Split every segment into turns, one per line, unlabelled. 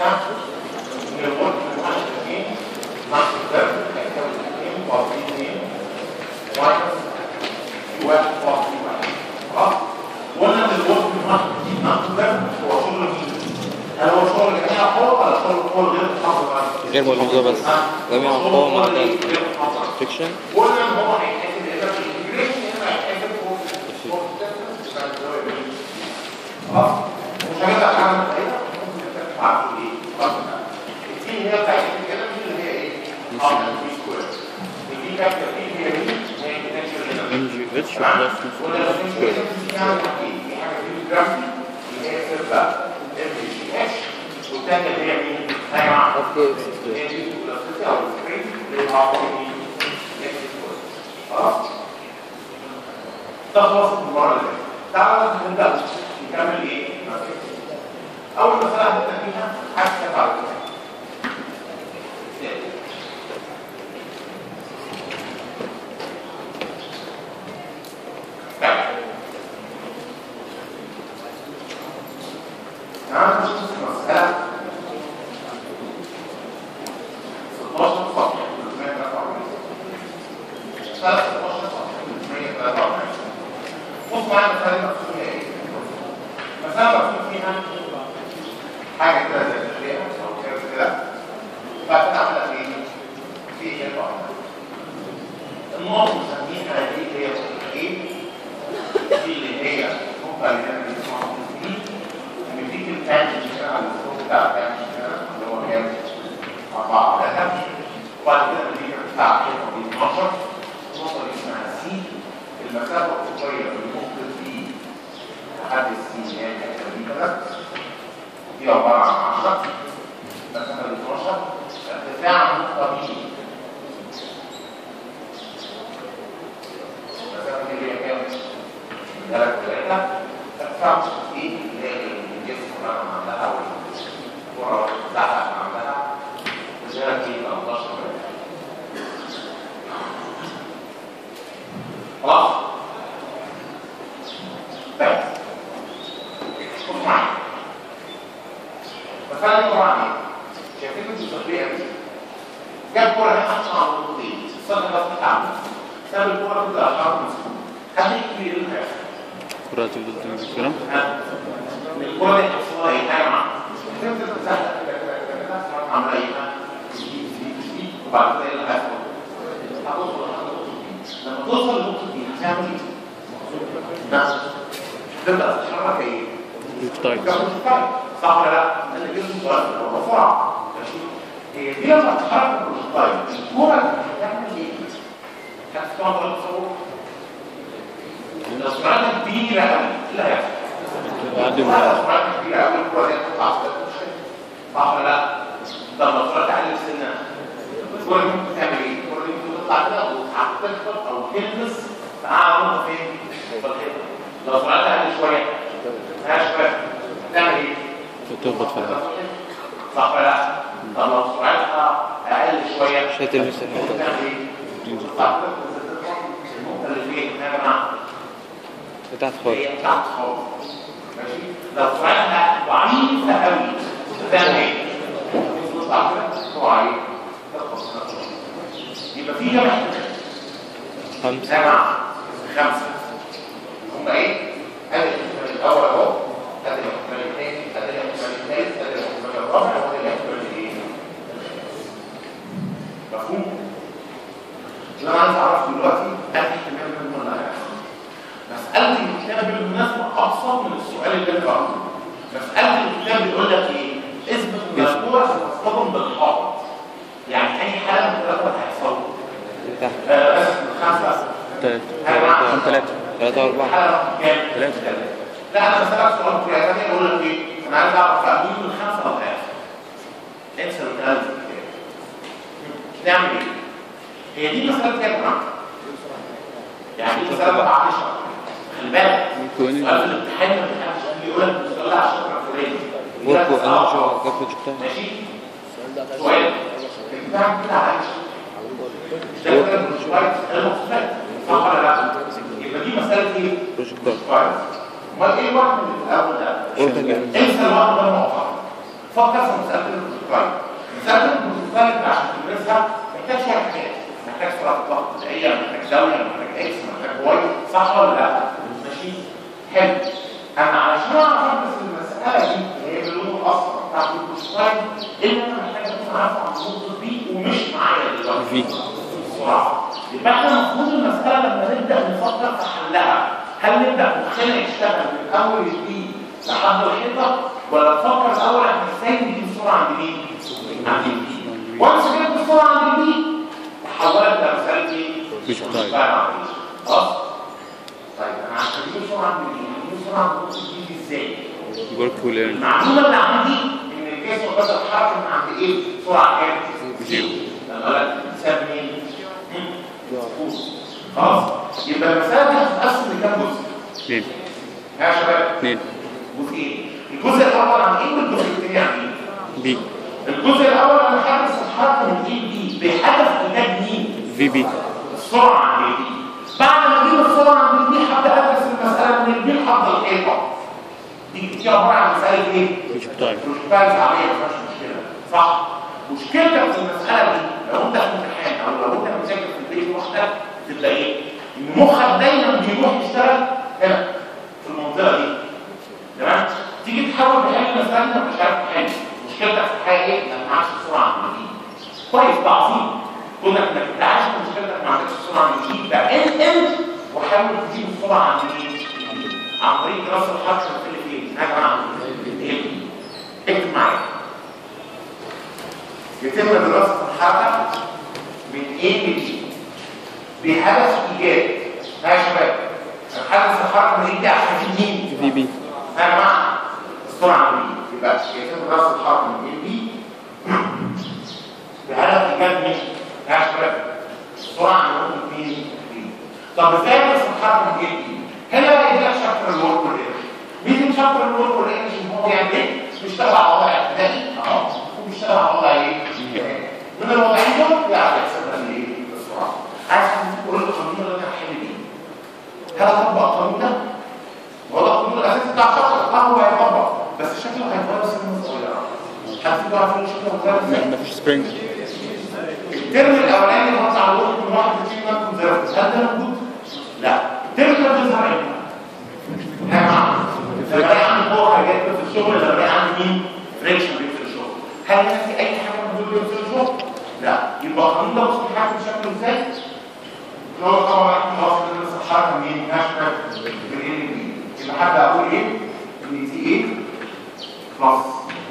بتاعته ان الورك بتاعه اثنين ناقص الضرب هيساوي اثنين فاصل اثنين ماينس في واحد فاصل واحد خلاص قلنا ان الورك بتاعه دي ناقص الضرب هو شغل مين؟ هل هو شغل جميع القوى ولا شغل القوى غير محافظة عليه؟
غير ملحوظة بس جميع القوى ما عدا الفريكشن
قلنا ان هو هيتحسب اذا في الانتجريشن هنا هيتحسب فوق فوق خلاص مش هنبدا حاجه مختلفه ممكن نتفق مع ايه خلاص التي هي بتاعت كده دي اللي هي ايه؟ اه التي سكوير التي كابتر دي هي دي هي البوتنشال
ام جي اتش بلس
ولا
نص سكوير
في حاجه في حاجه في الجرافي اللي هي سيرفا ام جي اتش والثانيه اللي هي مين؟ يا جماعه
اوف كي اكس سكوير
هي دي بلس او سكرين اللي هو عباره عن ايه؟ اكس سكوير خلاص ده خلاص المره اللي فاتت تعالى نبدا نكمل ايه؟ اول مساله هنبدا فيها حاجه على كده تعالى نشوف المساله 16 صفحه 343 16 صفحه 343 بص معايا المسألة دي مكتوب فيها ايه؟ المسألة مكتوب فيها حاجة كده زي التشريع أو كده كده بعد كده عملت ايه؟ في ايه واحدة النقط بنسميها دي هي ايه؟ دي اللي هي النقطة اللي احنا بنسمعها دي بنديك التانجنت كده على الفوق بتاع التانجنت كده اللي هو كام؟ أربعة ثلاثة وبعد كده بنديك بتاع الحيطة دي 12 النقطة دي اسمها سي المسافة الأفقية من نقطة دي لحد السي يعني دي كده دي عبارة عن 10 المسافة ال 12 ارتفاع النقطة دي المسافة دي اللي هي كام؟ من ثلاث ثلاثة ارتفاع النقطة دي اللي هي الجسم اللي أنا عملها والكرة بتاعها اللي عملها وزيادة دي 13 خلاص طيب بص معايا مثلا دي عباره عن ايه؟ شايفين التطبيقه دي جاب كوره هنا حطها على النقطتين الصدر بس بتاعنا ساب الكوره تبدا اشعار مسكون هل يكفي ايه اللي هيحصل؟
كرة تفضل تنزل كده
الكوره دي هيحصل لها ايه يا جماعه؟ تنزل تزحلق كده كده كده كده عامله ايه؟ تزيد تزيد تزيد وبعد كده ايه اللي هيحصل؟ هتوصل لما توصل للنقطه دي هتعمل ايه؟ نفس تبدا تتحرك ايه؟
ريفتايل
كمستقبل صح ولا لا؟ لان الجسم صغير هو بسرعه ماشي؟ هي دي لما تتحرك كمستقبل الكوره هتعمل ايه؟ هتستوعب التصور لو سرعتها كبيره قوي ايه اللي هيحصل؟
بعد
لو
ما
سرعتها كبيره قوي الكوره دي هتطلع صح ولا لا؟ طب لو سرعتها عاليه سنه الكوره دي ممكن تعمل ايه؟ الكوره دي ممكن تطلع كده وتخبط او تلبس في اعلى نقطه فين؟ في الحيطه لو سرعتها عاليه شويه ملهاش فرق تعمل ايه؟
تخبط في الهواء
صح ولا لا؟ طب لو سرعتها اقل شويه
مش هتلمس الحيطة.
تعمل ايه؟
تنزل
تطلع كده النقطه اللي فين يا جماعه
بتاعت خالص
هي تحت خالص ماشي لو سرعتها ضعيفه قوي تعمل ايه؟ تطلع كده تقع ايه؟ تخبط يبقى في جمع
خمسة
جمع خمسه هم ايه؟ ادي الاحتمال الاول اهو ادي الاحتمال الثاني ادي الاحتمال الثالث ادي الاحتمال الرابع وادي الاحتمال الايه؟ مفهوم؟ اللي انا عايز اعرفه دلوقتي ادي احتمال منهم ولا هيحصل مساله الكتاب بالمناسبه ابسط من السؤال اللي انت عارفه مساله الكتاب بيقول لك ايه؟ اثبت ان الكوره هتصطدم بالحائط يعني اي حاله من الثلاثه هتحصل
تحت
آه، بس خمسه
تلاتة كم تلاتة تلاتة وأربعة
الحاله رقم كام؟
ثلاثة.
لا انا بسالك سؤال في ثانيه اقول لك ايه؟ انا عايز اعرف بقى مين من الخمسه ولا هيحصل انسى الكلام ده نعمل ايه؟ هي دي مساله كام يا جماعه؟ يعني دي مساله بقى 10 خلي بالك
ممكن
سؤال في الامتحان ما بيحبش يقول لك السؤال ده على الشكل الفلاني
وركو أنا شو كيف جبتها
ماشي؟ سؤال الامتحان كده على ده كده مش كويس المقصود صح ولا لا؟ يبقى دي مساله ايه؟
بروجيكتور
كويس امال ايه الواحد من الاول ده؟
أوركا جيم
انسى الواحد ده معطى فكر في مساله البروتوكول مساله البروتوكول انت عشان تدرسها محتاج شويه حاجات محتاج سرعه ضغط بدائيه محتاج زاويه محتاج اكس محتاج واي صح ولا لا؟ ماشي حلو انا علشان اعرف ادرس المساله دي اللي هي باللون الاصفر بتاعت البروتوكول اللي انا محتاج اكون عارفه عن النقطه دي ومش معايا دلوقتي
في.
بسرعه يبقى احنا المفروض المساله لما نبدا نفكر في حلها هل نبدا مخنا يشتغل من اول البي لحد الحيطه ولا نفكر الاول احنا ازاي نجيب السرعه عند مين؟ عند البي وانس جبت السرعه عند البي تحولت الى مساله ايه؟
مش طيب.
مسألة خلاص؟ طيب انا عشان اجيب السرعه عند البي اجيب السرعه عند البي ازاي؟
work will earn
المعلومه اللي عندي ان الجسم بس اتحرك من عند ايه؟ سرعه كام؟
زيرو.
لما اقول لك حساب مين؟ خلاص يبقى المساله دي هتتقسم لكام جزء؟
اثنين
ها يا شباب؟
اثنين
جزئين الجزء الاول عن ايه والجزء الثاني عن ايه؟
بي
الجزء الاول انا حدث الحركه من ايه دي بهدف ايجاد مين؟
في بي
السرعه عند البي بعد ما اجيب السرعه عند البي هبدا ادرس المساله من البي لحد الحيطه دي دي عباره عن مساله ايه؟
مش طيب
بروتوكولز عاديه ما فيهاش مشكله صح مشكلتك في المساله دي لو انت في امتحان او لو انت بتذاكر في البيت لوحدك تبقى ايه؟ ان مخك دايما بيروح يشتغل هنا في المنطقه دي تمام؟ تيجي تحاول تحل المساله انت مش عارف تحل مشكلتك في الحياه ايه؟ انك معكش السرعه عند دي كويس ده عظيم كونك انك انت عارف ان مشكلتك ما عندكش السرعه عند دي يبقى انت انت وحاول تجيب السرعه عند مين؟ عن طريق دراسه الحركه اللي فين؟ يا جماعه ايه؟ اكتب معايا يتم دراسة الحركة من A ل B بهدف إيجاد ها يا شباب هندرس الحركة من A دي عشان في مين؟
في بي
ها يا جماعة السرعة من B يبقى يتم دراسة الحركة من A ل B بهدف إيجاد مين؟ ها يا شباب السرعة من نقطة مين؟ B طب ازاي ندرس الحركة من A ل B؟ هنا بقى يجي لك شابتر الورك والإنرجي مين شابتر الورك والإنرجي هو بيعمل إيه؟ بيشتغل على وضع ابتدائي اه وبيشتغل على وضع ايه؟ من الوضعين دول يعرف يحسب لنا ايه؟ السرعه عايز تقول له القانون اللي انا هحل بيه هل اطبق القانون ده؟ هو ده القانون الاساسي بتاع الشخص اه هو هيطبق بس شكله هيتغير سنه صغيره حد فيكم عارف ان شكله هيتغير ازاي؟
مفيش سبرينج
الترم الاولاني اللي هو بتاع الوقت من واحد لاتنين مان كونزرفتيف هل ده موجود؟ لا الترم ده بيظهر امتى؟ يا جماعه لما الاقي عندي قوه حاجات في الشغل لما الاقي عندي مين؟ فريكشن في الشغل هل هنا في اي حاجه موجوده في الشغل؟ لا يبقى القانون ده بص بيحكم شكله ازاي؟ اللي هو طبعا احنا خلاص بندرس الحركه منين؟ ناشونال من ايه لبي يبقى حد اقول ايه؟ ان تي ايه بلس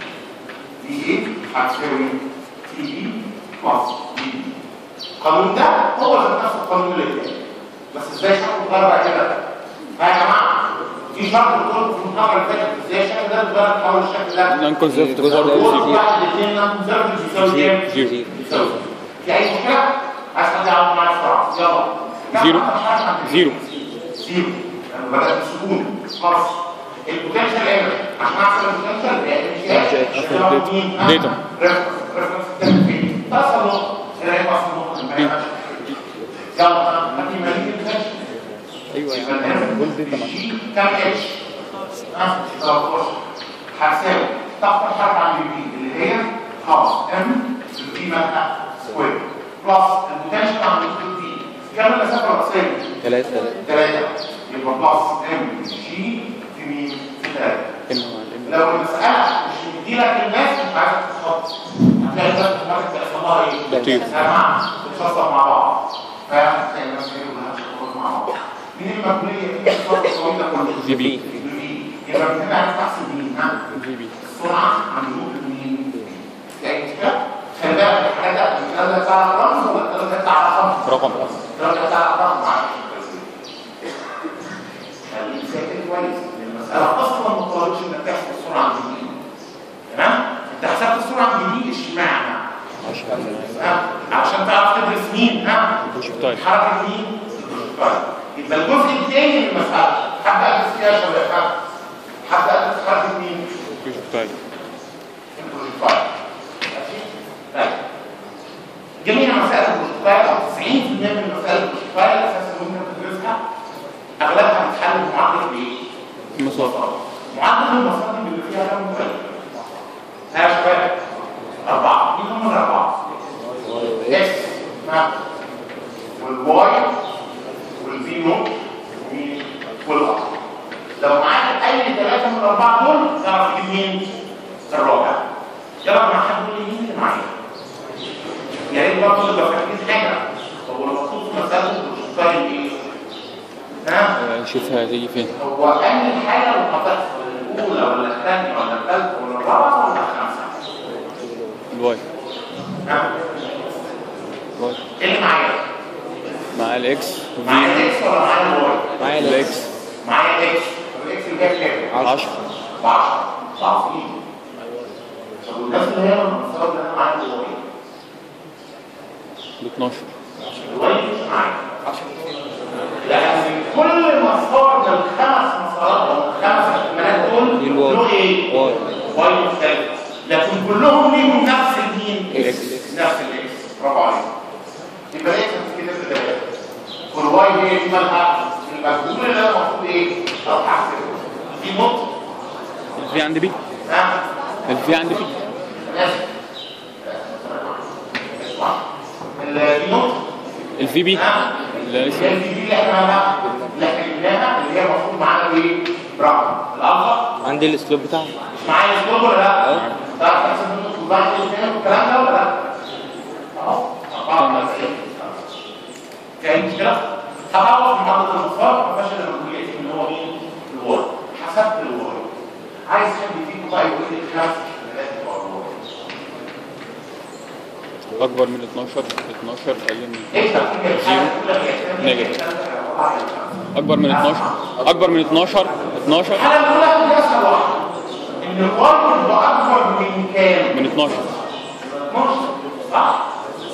دي ايه هتساوي تي بي بلس دي بي القانون ده هو ذات نفس القانون اللي قدامي بس ازاي شكله اتغير بقى كده؟ ها يا جماعه في شرط بتقول في المحاضره اللي فاتت ازاي الشكل ده اتغير تحول الشكل ده
نون كونسرفتيف جزء
الوقت
زيرو
واحد اثنين نون كونسرفتيف بيساوي كام؟
زيرو
بيساوي في اي مشكله؟ عايز حد يعرف معايا بسرعه يلا
زيرو. زيرو.
زيرو انا بدات بسكون خلاص البوتنشال ايه عشان احسب البوتنشال
داتا. داتا.
ريفرنس فين اصل نقطه ايه رايك اصل نقطه ما ينفعش. يلا هاتي ماليه البوتنشال
ايوه يا
يبقى
عم
الان
قول داتا معاك.
جي كام اتش؟ ها 13 هتساوي طاقه الحركه عند البي اللي هي خلاص ام في مالها سكوير بلس البوتنشال عند البي كام المسافه الرئيسيه؟
ثلاثة ثلاثة
3 يبقى بلس ام جي في مين؟ في 3
ام مع الام
لو المسألة مش مديلك الناس مش عايزك تتخط هتلاقي الناس دماغك تحصل لها ايه؟
تطير.
يا جماعة بتتفصل مع بعض فاهم؟ هتلاقي الناس هي كلها بتتفصل مع بعض مين المجهولية دي الفترة الطويلة كلها؟
في بي.
في بي يبقى من هنا عايز تحسب مين؟ ها؟
في بي
السرعة عند نقطة مين؟ في أي مشكلة؟ خلي بالك الحاجات ده مش لازم تطلع رقم ولا لازم تطلع رقم؟
رقم
لازم تطلع رقم معلش خليك ساكت كويس المسألة أصلا ما طلبتش إنك تحسب السرعة عند دي تمام؟ أنت حسبت السرعة عند دي اشمعنى؟ ها؟ عشان تعرف تدرس مين ها؟
مش طيب
حركة مين؟ طيب يبقى الجزء الثاني من المسألة هبدأ أدرس فيها يا شباب ها؟ هبدأ أدرس حركة مين؟
مش طيب
البروتوكول ماشي؟ طيب جميع مسائل البروتوكول أو 90% من مسائل البروتوكول أساسا اللي ممكن تدرسها أغلبها بتتحل بمعادلة إيه؟
مسار
معدل المصادر اللي فيها كام مختلف ها يا يلا مع حد يقول لي مين اللي معايا يا ريت برضه تبقى فاهمين حاجه طب ولو مطلوب في مساله الستايل ايه؟ ها؟
شوفها هتيجي فين
هو أنهي حاجة اللي هتحصل الأولى ولا الثانية ولا الثالثة ولا الرابعة ولا الخامسة؟
الواي
ها؟
الواي
إيه اللي معايا؟
مع الاكس
معايا
في
الإكس ولا معايا الواي؟
معايا الاكس
معايا الإكس طب الإكس اللي جاي كام؟
10
ب 10 ضعفين طب والناس اللي هي المفترض إن أنا معايا الواي
ب 12
الواي مش معايا لأن كل مسار من الخمس مسارات أو الخمس احتمالات دول
الواي.
له إيه؟
واي
واي مختلف لكن كلهم ليهم نفس المين
إكس.
نفس الاكس برافو عليك يبقى الاكس كده في الدلاله والواي هي دي مالها المجهول اللي انا المفروض ايه اروح احسبه دي نقطه
الفي عند بي
ها
الفي عند بي
ماشي اسمع ال- دي نقطه
الفي بي
ها
اللي
هي
لسه
دي اللي احنا اللي احنا جبناها اللي هي المفروض معانا ايه برقم الالفا
عندي الاسلوب بتاعها
مش معايا اسلوب ولا لا؟ تعرف تحسب النقط والبعض الاثنين والكلام ده ولا لا؟ اهو 94 فاهم كده؟ هبعوض في محاضرة المصاب ما فيهاش الا مجهول يأتي ان هو مين؟ الوار حسبت الوار عايز حد فيكم بقى يقول لي خمس احتمالات بتوع الوار
اكبر من 12 12 اقل من
اكتب كده الحاجة الأولى هي الثانية،
نيجاتيف.
هي الثالثة، هي الرابعة، هي الخامسة.
اكبر من 12 اكبر من 12 12
الحالة الأولى دي أسهل واحدة إن الوار يبقى أكبر من كام؟
من 12
12 صح؟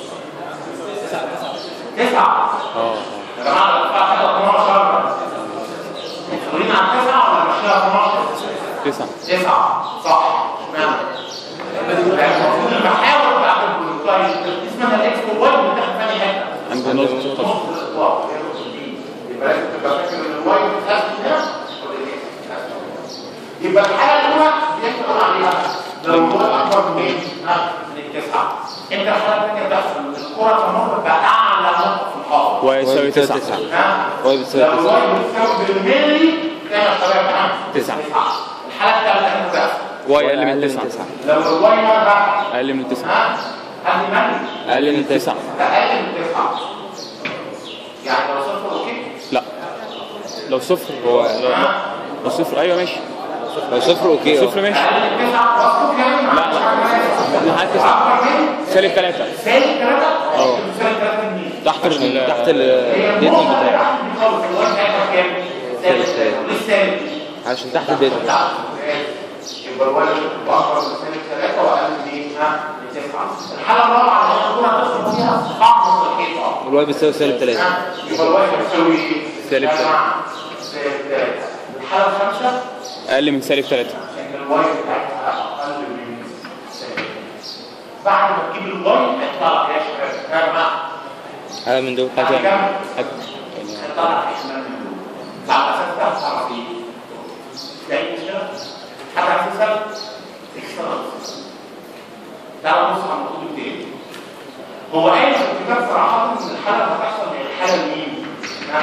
تسعة
اه
يا جماعة الارتفاع كده 12 مسؤولين عن تسعة ولا ماشيها 12
9
تسعة صح اشمعنى؟ لأن المفروض المحاور بتاعت البروتوتايب اسمها الاكس والواي بتاخد ثاني حتة
عند نقطة
نص
التطابق.
الاطلاق هي نقطة دي يبقى لازم تبقى فاكر ان الواي بتتقسم هنا والاكس بتتقسم هنا. يبقى الحالة الأولى دي احنا قلنا عليها لو الواي أكبر من ايه؟ ها؟ من التسعة انت الحالة الثانية بتحصل ان الكرة تمر بأعلى نقطة في الحائط
واي يساوي 9
ها؟
واي بتساوي
لو
تسعة.
الواي بتساوي بالملي كام يا شباب ها؟
تسعة.
الحالة الثالثة هنا بتحصل
واي اقل من 9
لو الواي مالها
اقل من 9
ها؟ هل ملي؟
اقل من 9
أقل من تسعة يعني لو صفر أوكي؟
لا لو صفر هو لو,
ها؟
لو صفر ايوه ماشي
لو صفر اوكي
لو
اه
صفر ماشي
أقل من تسعة وصفر يعني ما
لا،
عنديش
لا.
حاجة
لحد 9
أكبر من
سالب 3
سالب ثلاثة؟
اه.
سالب ثلاثة منين؟
تحت ال
تحت
هي
الديتون
النقطة
بتاعي
اللي خالص الواي بتاعتها كام؟ سالب ثلاثة ليه سالب؟
عشان تحت الديتون
لا يبقى الولد يبقى اكبر من سالب ثلاثة واقل من ايه؟ ها؟ من تسعة. الحالة الرابعة اللي هي الكرة تصل فيها أعمق الحيطة.
والواي بتساوي سالب 3
ها؟ يبقى الواحد بيساوي ايه؟
سالب
يا
ثلاثة.
جماعة، سالب ثلاثة. الحالة الخامسة
اقل من سالب 3
ان الواي بتاعتها أقل من سالب ثلاثة. بعد ما تجيب الواي هيطلع يا شباب يا جماعة
هذا من دول
بعد
هات
كام؟
هات
هيطلع احتمال من دول. على أساس ده هتصرف ايه؟ تلاقي مشكلة؟ حد عايز يسأل؟ اكسترا تعالوا نبص على المطلوب التاني هو قايل في الكتاب صراحة ان الحالة هتحصل من الحالة مين؟ ها؟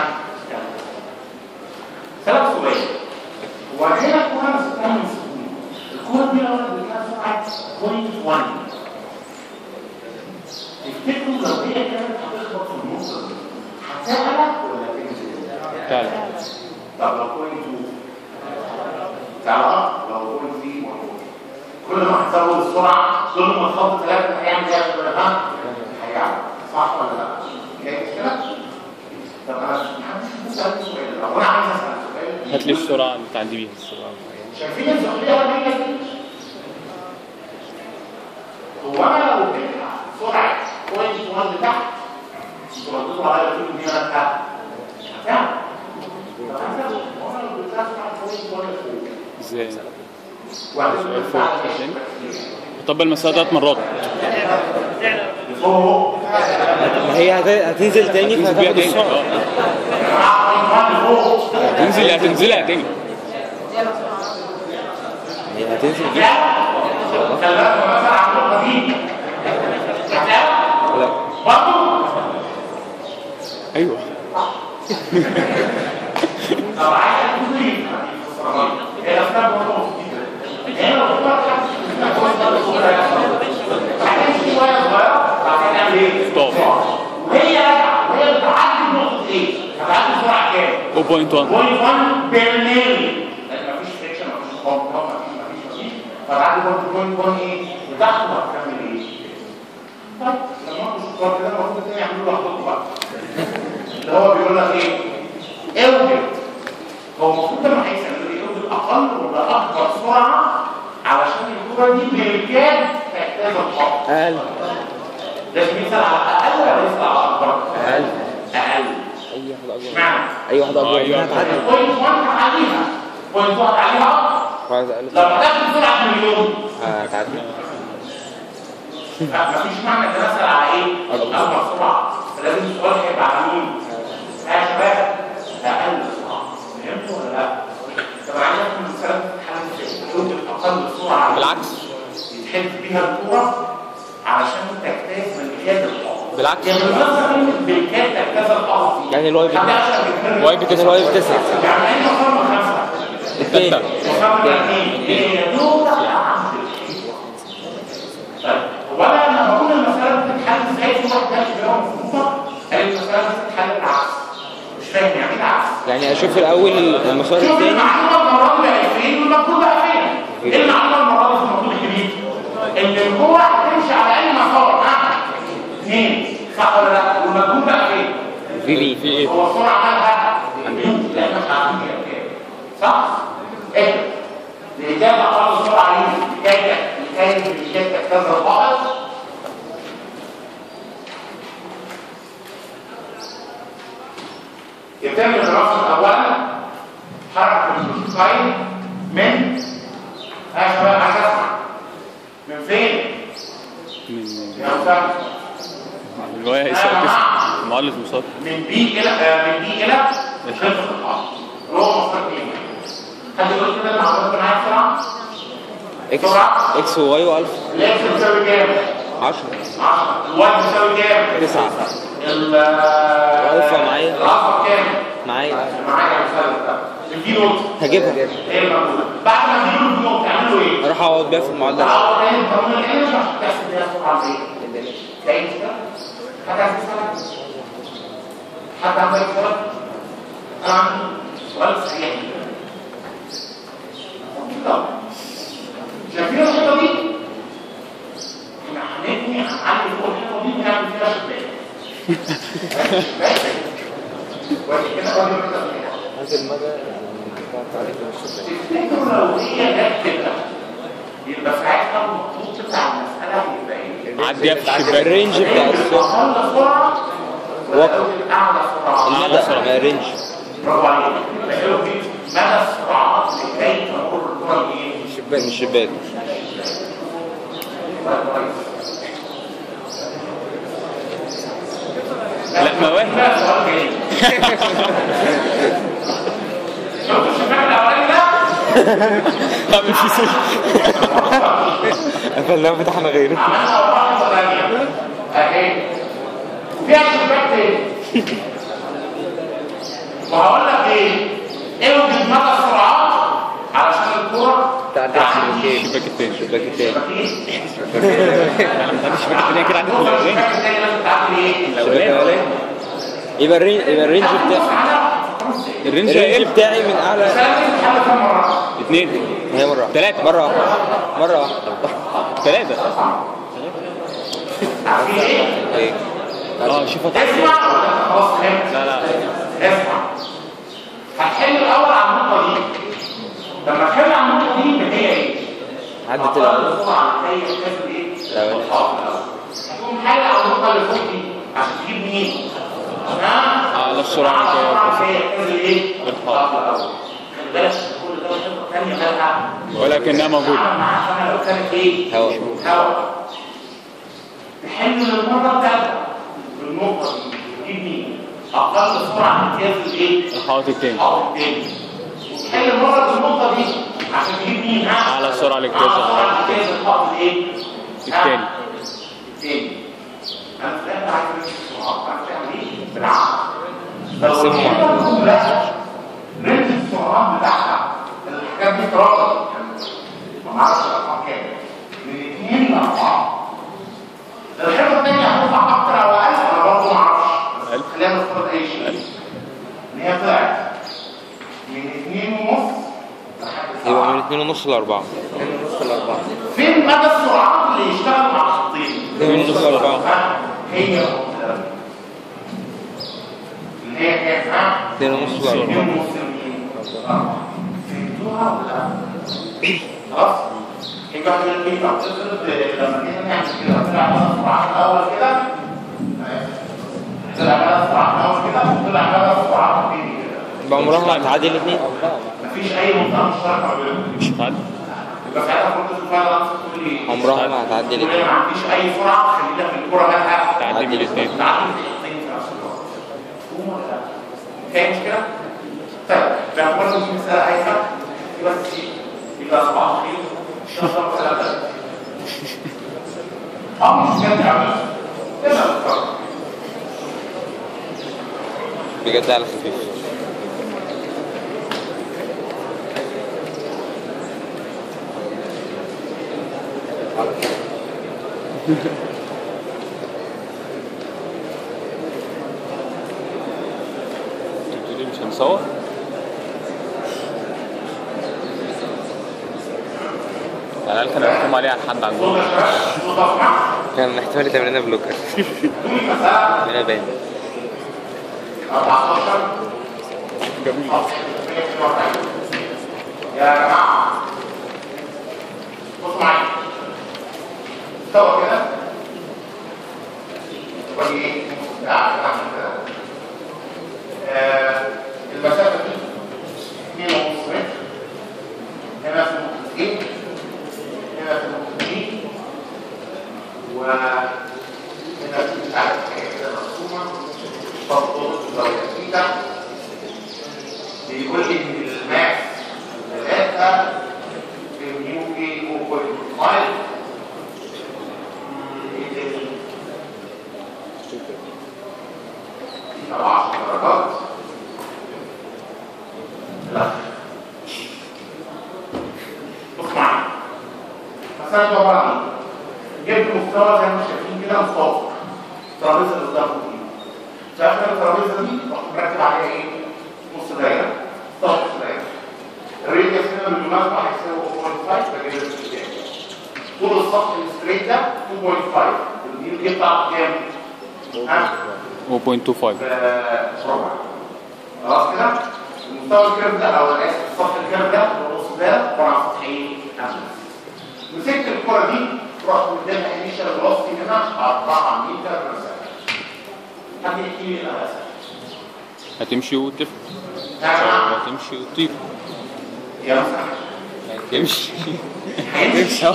سبب سؤال هو هنا الكورة مسكتها من سكون الكورة دي لو انا اديتها سرعة 0.1 تفتكروا لو هي كانت هتخبط في النص دي هتعلى ولا تنزل؟
تعالى
طب لو 0.2 تعالى لو 0.3 كل ما هتزود السرعه كل ما الخط ثلاثه هيعمل ايه ولا ها هيعمل صح ولا لا هي كده طب انا محدش بيسالني سؤال لو انا عايز اسال سؤال
هات لي السرعة اللي تعدي بيها السرعة
شايفين الزحلية دي دي هو انا لو اديتها سرعه 0.1 لتحت ترددوا عليا تقولوا دي انا تحت هتعمل طب انا هو انا لو اديتها سرعه 0.1 لفوق
ازاي
وبعدين
سؤال فوق
بتاع-
عشان طب المسألة ثلاث مرات
فوق
ما هي هت- هتنزل تاني
تنزل بيها
فهتاخد
تاني
السرعه
اه
فوق
هتنزل هتنزلها تاني
هي هتنزل دي
خلي بالك مثلا على النقطه دي هتلاقي
لا
برضه
ايوه
طب عايز تقول ايه؟ هي الافكار برضه هنا لو فكرت
0.1
بوينت 1 بالملي لان مفيش فريكشن مفيش كومباوند مفيش مفيش مفيش فتعدي برضه بوينت 1 ايه بتاعته هتكمل ايه؟ طيب لما انتوا شطار كده المفروض الاثنين يعملوا لوحدهم بقى اللي هو بيقول لك ايه؟ اوجد هو المفروض لما هيسأل ايه اوجد اقل ولا اكبر سرعه علشان الكوره دي بالكاد تحتاج الخط
اقل
لازم يسأل على اقل ولا يسأل على اكبر؟
اقل
اقل
اي واحد اكبر
اشمعنى؟
اي واحد اكبر
أيوة.
منها تعدي
بوينت 1 هتعليها بوينت 1 هتعليها اكتر
عايز اقل
لو هتاخد سرعه مليون
هتعدي
مفيش معنى ان اسال على ايه؟ اكبر سرعه لازم السؤال هيبقى على مين؟ يا شباب اقل سرعه فهمتوا ولا لا؟ طب انا عايز افهم المساله بتتحل ازاي؟ يمكن اقل سرعه
بالعكس
يتحل بيها الكوره علشان تجتاز من كاد الارض
بالعكس.
يعني بالنظر كلمه بالكاد تجتاز الارض دي
يعني الواي بت-
حد يعرف يتكلم؟
واي بتسعة.
الواي بتسعة
يعني ايه مقام خمسه؟
اثنين
ولا لما بقول المسألة بتتحل ازاي في واحد جاب بيهم مظبوطة قال المسألة بتتحل بالعكس مش فاهم يعني ايه العكس؟
يعني اشوف الاول المسار
شوف
الثاني
المعلومة المرة دي بقت فين والمفروض بقى فين؟ ايه المعلومة المرة دي في المفروض الجديد؟ ان القوة هتمشي على اي مسار ها؟ اثنين صح ولا لا؟ والمجهول بقى فين؟
في بي
في ايه
هو السرعة مالها مليون لأن احنا عارفين هي كام صح؟ ايه؟ الإجابة أقل سرعة ليه؟ حكاية حكاية حكاية كذا القائد يتم دراسة أولا حركة البروتوتايب من يا شباب عايز أسمع من فين؟
من
يا أستاذ
الرواية اسم معلق مصاب
من بي الى آه، من بي الى خلف الخط هو مصدر بي حد يقول كده المعلومات معايا بسرعه
اكس اكس وواي والفا
الاكس بتساوي كام
10
10 الواي بتساوي كام
9
ال
الألفا معايا.
الالفا كام
معايا
معايا المثال ده الفي نوت
هجيبها
ايه الموجوده بعد ما تجيبوا الفي نوت تعملوا ايه
اروح اقعد بيها في المعادله
تعالوا تاني قانون الانرجي عشان تحسب بيها سرعه ايه تلاقي كده حد عايز يسالك حد عنده سؤال انا عندي سؤال صحيح طب شايفين الحته دي احنا هنبني هنعلي فوق الحته دي ونعمل فيها شباك وادي كده وادي كده
هذا المدى بتاعت عليك الشباك
تفتكروا لو هي جت كده يبقى ساعتها المخطوط بتاع المساله هيبقى ايه؟
عديها في الشباك
الرينج بتاع السرعه
اقل سرعه
وقت.
ولا اعلى سرعه؟
المدى ما رينج
برافو عليك بقول في مدى السرعات لكي تمر الكره بايه؟
من الشباك
لا مواهب
لا سؤال جاي شفتوا الشباك الاولاني ده؟
عامل فيه سلك
فاللو فتحنا غيره
عملنا واحده ثانيه اهي فيها شباك تاني وهقول لك ايه؟ اوجد مدى السرعات علشان الكره
تعدي الشباكين
الشباك التاني
الشباك التاني
انا مش الشباك التاني كده عدت
الشباك
الاولاني
التاني لازم تعمل ايه؟
الشباك الاولاني يبقى الرينج يبقى الرينج بتاعي
الرينج
الرينج
هيقل
بتاعي من اعلى
لازم تحل كم مره؟
اثنين
هي مره واحده
تلاتة.
مره واحده مره واحده
ثلاثة
عارفين ايه؟
ايه
اه شوف هتعدي
اسمع ولا انت خلاص فهمت؟
لا لا
اسمع هتحل الاول على النقطه دي لما تحل على النقطه دي يبقى هي ايه؟
عدت الاول
السرعه اللي هي بتكسب ايه؟
الأول.
الخط الأول. هتقوم حل على النقطه اللي فوق دي عشان تجيب مين؟ ها؟
على السرعة
على
اللي
السرعه
هي
اللي هي بتكسب ايه؟
الخط.
الأول. خلي بالك كل ده خطه ثانيه مالها
ولكنها موجودة
تعمل معاها عشان لو كانت ايه؟
هوا.
هوا تحل للمره الثالثه بالنقطه دي تجيب مين؟ اقل سرعه امتياز الايه؟
الحائط التاني
الحائط التاني وتحل المره بالنقطه دي عشان تجيب مين؟ ها؟
على السرعة اللي
على
اجتازها.
سرعه امتياز الحائط الايه؟
التاني.
ها؟ التاني انا في الاخر عايز امشي السرعات عارف تعمل ايه؟ بالعقل لو
قسمهم على
الحته كلها رينج السرعات بتاعها الحاجات دي افتراضا يعني ما اعرفش الارقام كام من 2 ل 4 الحته الثانيه هتطلع اكتر او اقل انا برضه ما اعرفش بس
أقل.
خلينا نفترض اي شيء ان هي طلعت
ونص لأربعة
اتنين ونص لأربعة
فين مدى السرعات اللي يشتغل مع خطين؟
اتنين ونص لأربعة
ها؟ هي اللي هي كام ها؟
اتنين ونص لأربعة
اتنين ونص لمين؟ أربعة. فهمتوها ولا لا؟ خلاص؟ يبقى في البيت هتفرض لما جينا نعمل كده طلع بقى السرعات الأول كده طلع بقى السرعات الأول كده وطلع بقى السرعات التاني كده
يبقى عمرها ما هتعدي الاتنين
مفيش أي منطقة مشتركة ما بينهم
مش هتعدي
يبقى ساعتها كنت تشوف انا انت تقول لي
عمرها ما هتعدي
تقول لي
الاتنين
ما عنديش اي سرعه خلينا في الكوره مالها
تعدي من الاثنين
تعدي في الاثنين في نفس الوقت مفهوم ولا لا؟ فاهم مشكله؟ طيب لو برضه في مساله هايفه يبقى بس يبقى 17 كيلو نظام مساله ثالثه اه مش جد عمل كده
بجد على خفيف
انت بتقولي مش هنصور يعني هل كان محكوم عليه على حد عندهم
كان احتمال تمرينها بلوكر هنا باين
14
جميل
يا جماعة بصوا معايا استوى كده ودي ايه؟ لا نعمل كده آه، المسافة دي 2.5 متر هنا في نقطة ايه؟ هنا في نقطة ايه؟ وهنا في مش عارف حاجة كده مرسومة تفضل زاوية ثيتا بيقول لي ان الماس 3 في النيو كي 0.5 ايه تاني؟ طبعا 10 درجات لا بص معايا مثلا ده عباره عن ايه؟ جبت مستوى زي ما شايفين كده مستوى الترابيزه اللي قدامكم دي في اخر الترابيزه دي رحت مركب عليها ايه؟ نص دايره نص دايره الريديوس هنا بالمناسبه هيساوي 0.5 ده كده الاتجاه طول السطح الستريت ده 2.5 النيو كي بتاعته كام؟ ها؟
0.25
بربع خلاص كده المستوى الكيرف ده او اسف السطح الكيرف ده هو نص ده عباره عن سطحين مسكت الكره دي رحت قدامها انيشال فيلوسيتي هنا 4 متر بير سكند حد يحكي لي ايه الاسف
هتمشي وتف
يا جماعه
هتمشي وتطير
يا مساء
هتمشي
هيمشي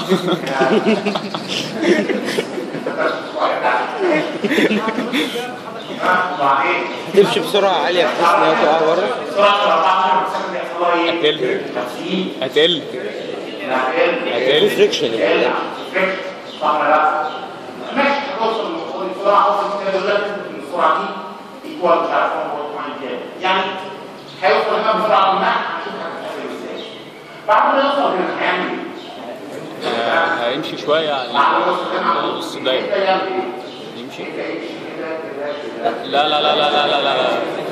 وبعدين
هتمشي بسرعة عالية بحيث ان هي تقع بره
سرعه 14 سكند يحصل لها ايه؟
هتقل
50
هتقل
هتقل
في فريكشن
هتقل صح ولا لا؟ ماشي هتوصل للسرعه توصل كده دلوقتي ان السرعه دي ايكوال مش عارف هو كام يعني هيوصل هنا بسرعه ما هنشوف هتتحسب ازاي بعد ما يوصل هنا هيعمل ايه؟
آه، هيمشي شوية
بعد
يعني
ما يوصل هنا
نص دايرة
هيعمل ايه؟
يمشي
هيمشي كده كده كده
لا لا لا لا لا لا لا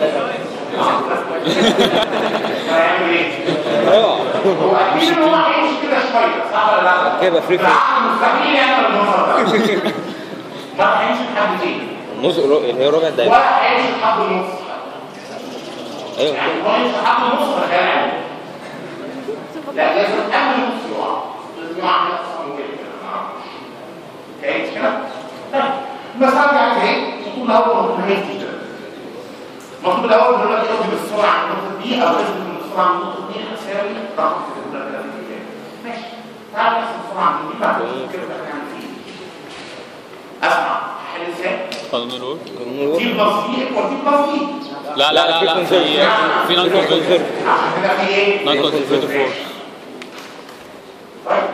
هيعمل ايه؟
ايوه
هو اكيد ان هو هيمشي كده شويه صح ولا لا؟
كده فريك
العقل مستحيل يعمل المنظر ده ما هيمشي لحد فين؟
نص اللي هي ربع دقيقة
ولا هيمشي لحد النص
ايوه
يعني هو يمشي لحد النص ده خيال علمي لا لازم قبل النص يقع لازم يقع كده اصلا كده ما اعرفش فهمت كده؟ طيب المسألة يعني ايه؟ المفروض الأول ما هيمشي كده المفروض الأول بيقول لك اضرب السرعة عن النقطة دي أو اضرب من السرعة عن النقطة دي هتساوي رقم كده كده في الاتجاه ماشي تعال نحسب السرعة عن دي بعد كده هنعمل فيه اسمع حل ازاي؟
قانون الأول
تي بلس في ايكوال تي بلس في
لا لا لا لا في في نون كونفرتر
عشان كده في ايه؟
نون كونفرتر فورس
طيب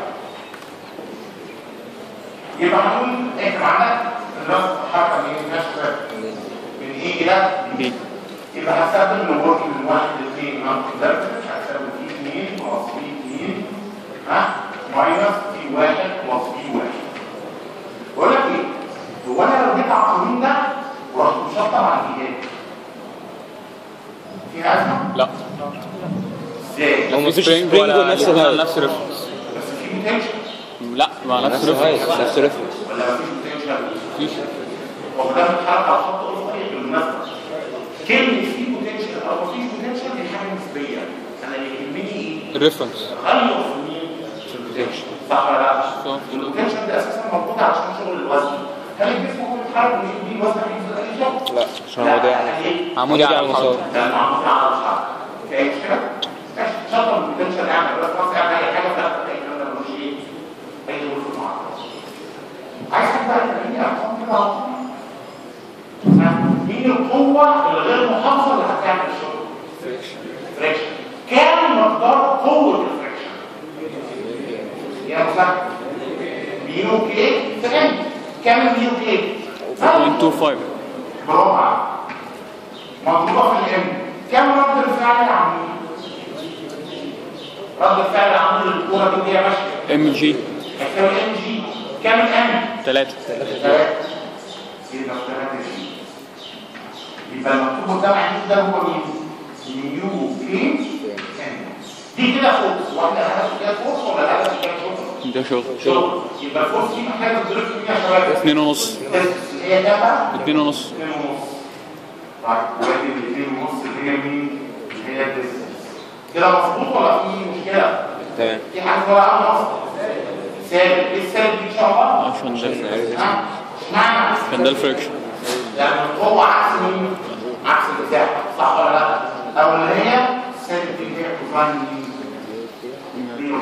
يبقى هنقول انت عندك النص حركه من نفس من ايه كده؟
بي
يبقى هستخدم الورك من واحد لاثنين نون كونفرتر هستخدم في اثنين بلس في اثنين ها ماينس في واحد بلس في واحد بقول لك ايه؟ هو انا لو جيت على القانون ده ورحت مشطب على الجهاز فيها ازمه؟
لا
ازاي؟
هو مفيش
سبرينج
سبرينج
ولا
ونفس
ولا
الهايت
نفس ريفرنس
بس في بوتنشال
لا مع نفس
نفس الهايت
ريفرنس
نفس الريفرنس
ولا مفيش بوتنشال
مفيش
هو ده بيتحرك على خط افقي بالمناسبه كلمه في بوتنشال او مفيش بوتنشال دي حاجه نسبيه انا اللي يهمني ايه؟
الريفرنس
تغير في مين؟ في البوتنشال صح ولا لا؟
صح.
البوتنشال ده اساسا موجود عشان شغل الوزن هل الجسم هو بيتحرك ويجيب بيه الوزن هينزل اي شغل؟
لا عشان هو ده يعني
ليه؟
عمودي على الحرف
ده معمول على الحرف في اي مشكله؟ ماشي شطر البوتنشال يعني بس خلاص يعني اي حاجه فيها اي كلام ده ملوش ايه؟ اي دور في المعادله عايز حد بقى يديني ارقام كده على طول. ها؟ مين القوه الغير محافظه اللي هتعمل الشغل؟ فريكشن كام مقدار قوه الفريكشن؟ يا مساعد ميو كي سكند كام الميو كي؟
0.25
برافو عليك. مضروبه في الام كم رد الفعل العمودي؟ رد الفعل العمودي للكوره دي وهي ماشيه
ام جي
هتساوي ام جي كام الام؟
3
ثلاثة يبقى ثلاثة جي يبقى المكتوب قدام عينيك ده هو مين؟ نيو كي ان دي كده فورس واحنا الهدف كده فورس ولا الهدف كده شغل؟
ده شغل
شغل يبقى الفورس دي محتاجه تضرب في مين يا شباب؟
2 ونص
هي كام بقى؟
2 ونص
اثنين ونص طيب وادي الاثنين ونص اللي هي مين؟ اللي هي الديستنس كده مظبوط ولا في مشكلة؟
تمام
في حاجة ولا أمر أصلا؟ ثابت ايه الثابت دي إن شاء الله؟
عشان ده
ها؟ اشمعنى؟
عشان ده الفريكشن
يعني القوة عكس مين؟ عكس الإزاحة صح ولا لا؟ أو اللي هي الثابت دي اللي هي كوزاين مين؟ مين؟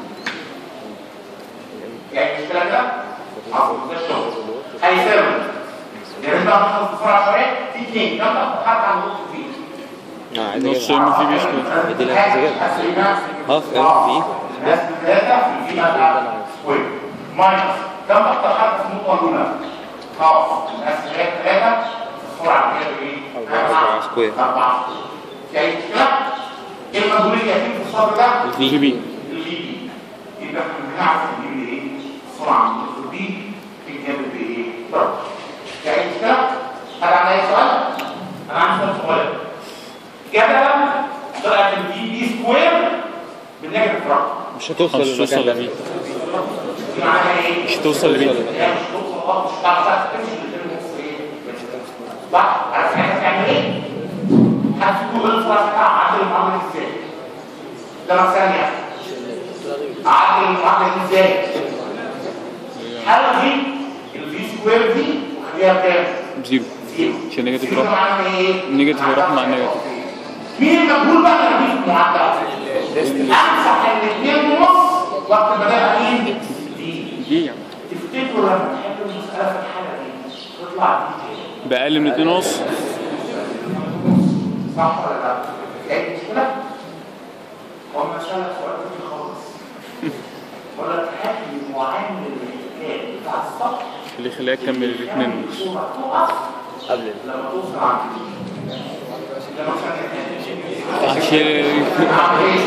يعني مشكلة كده؟ حصل ده الشغل هيساوي يعني انت هتخلص بسرعة شوية في اثنين كم تحط على النص فيه
اه عايز
نص
اجيبها
ام في بي سكوير
دي اللي عايز اجيبها هاف ام في
الناس ثلاثة في الفيما بتاعت سكوير ماينس كم أكتر حرف في النقطة الأولى؟ هاف الناس ثلاثة ثلاثة السرعة كده بإيه؟
أربعة سكوير.
أربعة في أي مشكلة؟ إيه المجهول اللي يتم في الصدر ده؟
الفي بي
الفي بي يبقى احنا بنعرف نجيب ايه؟ السرعة من الفي بي تتجاب بإيه؟ ضرب في أي مشكلة؟ هل عندنا أي سؤال؟ أنا عندي سؤال صغير كده طلعت الفي بي سكوير بالنيجاتيف رقم
مش هتوصل
مش
للمكان
توصل
ده
لبي
دي معناها ايه؟
مش توصل لبي
هي مش توصل خالص مش هتعرف تمشي الاثنين ونص ايه؟ صح؟ عارف احنا بتعمل ايه؟ هتقول الفرق بتاع عدل المعادله دي ازاي؟ ده ثانيه عدل المعادله دي ازاي؟ الغي الفي سكوير دي وخليها بكام؟
بزيرو
زيرو
عشان نيجاتيف
زيرو
رقم.
معناها ايه؟
النيجاتيف يروح مع النيجاتيف.
مين المجهول بقى اللي في المعدل؟ امسح الاثنين ونص وقت ما ده مين؟ دي
دي يعني
تفتكروا لما تحل المسألة في الحالة دي تطلع دي كام؟
بأقل من 2 ونص
صح ولا لا؟ يعني مشكلة؟ هو المسألة سؤال تاني خالص ولا تحل معامل الاحتكاك بتاع السطح
اللي يخليها تكمل الاثنين ونص
الصورة تقف
قبل
لما توصل عند دي لما مثلا
عشان
اعمل ايه؟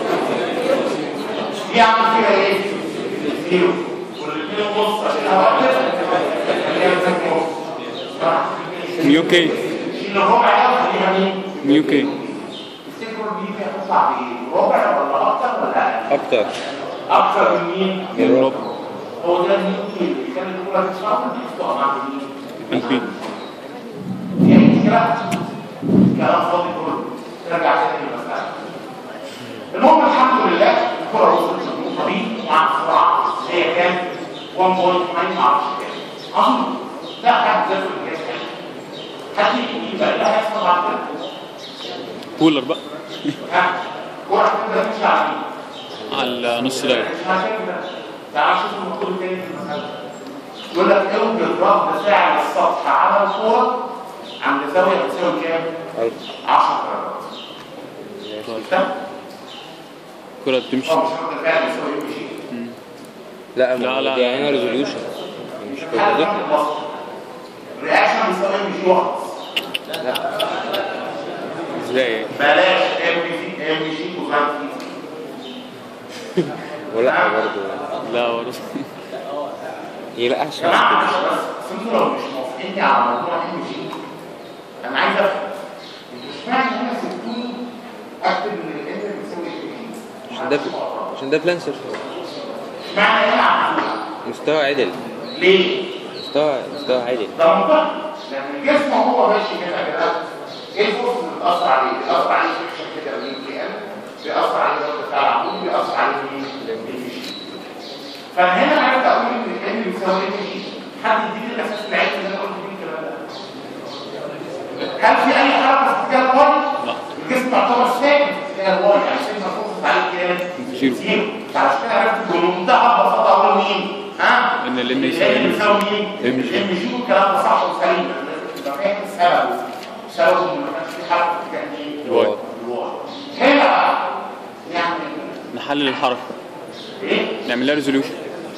دي اعمل فيها ايه؟ زيرو والاثنين ونص عشان اوقف خليها مثلا نص
ميو كي
شيل الربع ده وخليها مين؟
ميو كي
تفتكروا دي فيها تطلع بايه؟ ربع ولا اكتر ولا اقل؟
اكتر
اكتر من مين؟
من ربع
هو ده الميو اللي كان الاولى تتصرف دي تقع مع مين؟
البي
في اي مشكله؟ كلام فاضي كله نرجع تاني للمساله المهم الحمد لله الكره وصلت للنقطه دي مع السرعه هي كام؟ 1.9 معرفش كام اظن ده حد ذاته الجهاز حد يجي يبقى ده هيحصل بعد كده
كولر بقى
ها كره كده تمشي على مين؟
على نص دايرة
مش عشان كده تعال شوف المقول التاني في المسألة يقول لك اوجد رد فعل السطح على الكورة عند زاوية بتساوي كام؟ 10 درجات شفتها؟
الكرة تمشي
اه مش رد الفعل بيساوي ام جي
لا
لا، لا.
دي عينها ريزوليوشن مش
حاجة
كده
تحت الوسط الرياكشن بيساوي ام جي وخلاص
ازاي
بلاش ام جي ام جي كوزاين
ولا برضه
لا برضه
هي لا
يا
عشان
جماعة معلش بس بس انتوا لو مش موافقيني على موضوع ام جي انا عايز افهم انتوا اشمعنى هنا سبتوني اكتب ان الام بتساوي ام جي
عشان ده عشان ده بلان سيرفيس
معنى هنا عقل
مستوى عدل
ليه؟
مستوى مستوى عدل
ده منطقي لان الجسم هو ماشي كده كده ايه الفرص اللي بتاثر عليه؟ بيأثر عليه في كده مين في ام بيأثر عليه الرد بتاع العمود بيأثر عليه مين؟ الفيجن فهنا عرفت اقول ان الام بيساوي ام جي حد يديني الاساس العلمي اللي انا قلت فيه الكلام ده هل في اي حركه في اتجاه الواي؟
لا.
الجسم يعتبر ساكن في اتجاه الواي يعني سيجما فوكس عليه كام؟
زيرو.
زيرو فعشان كده عرفت بمنتهى البساطه اقول مين؟ ها؟
إن ال M
يساوي
يساوي
يساوي مين؟
M G.
ام جي والكلام ده صح وسليم يبقى فاهم سببه سببه ان ما كانش في حركه في اتجاه مين؟
الواي.
الواي هنا بقى يعني
نحلل الحركه
ايه؟
نعمل لها ريزوليوشن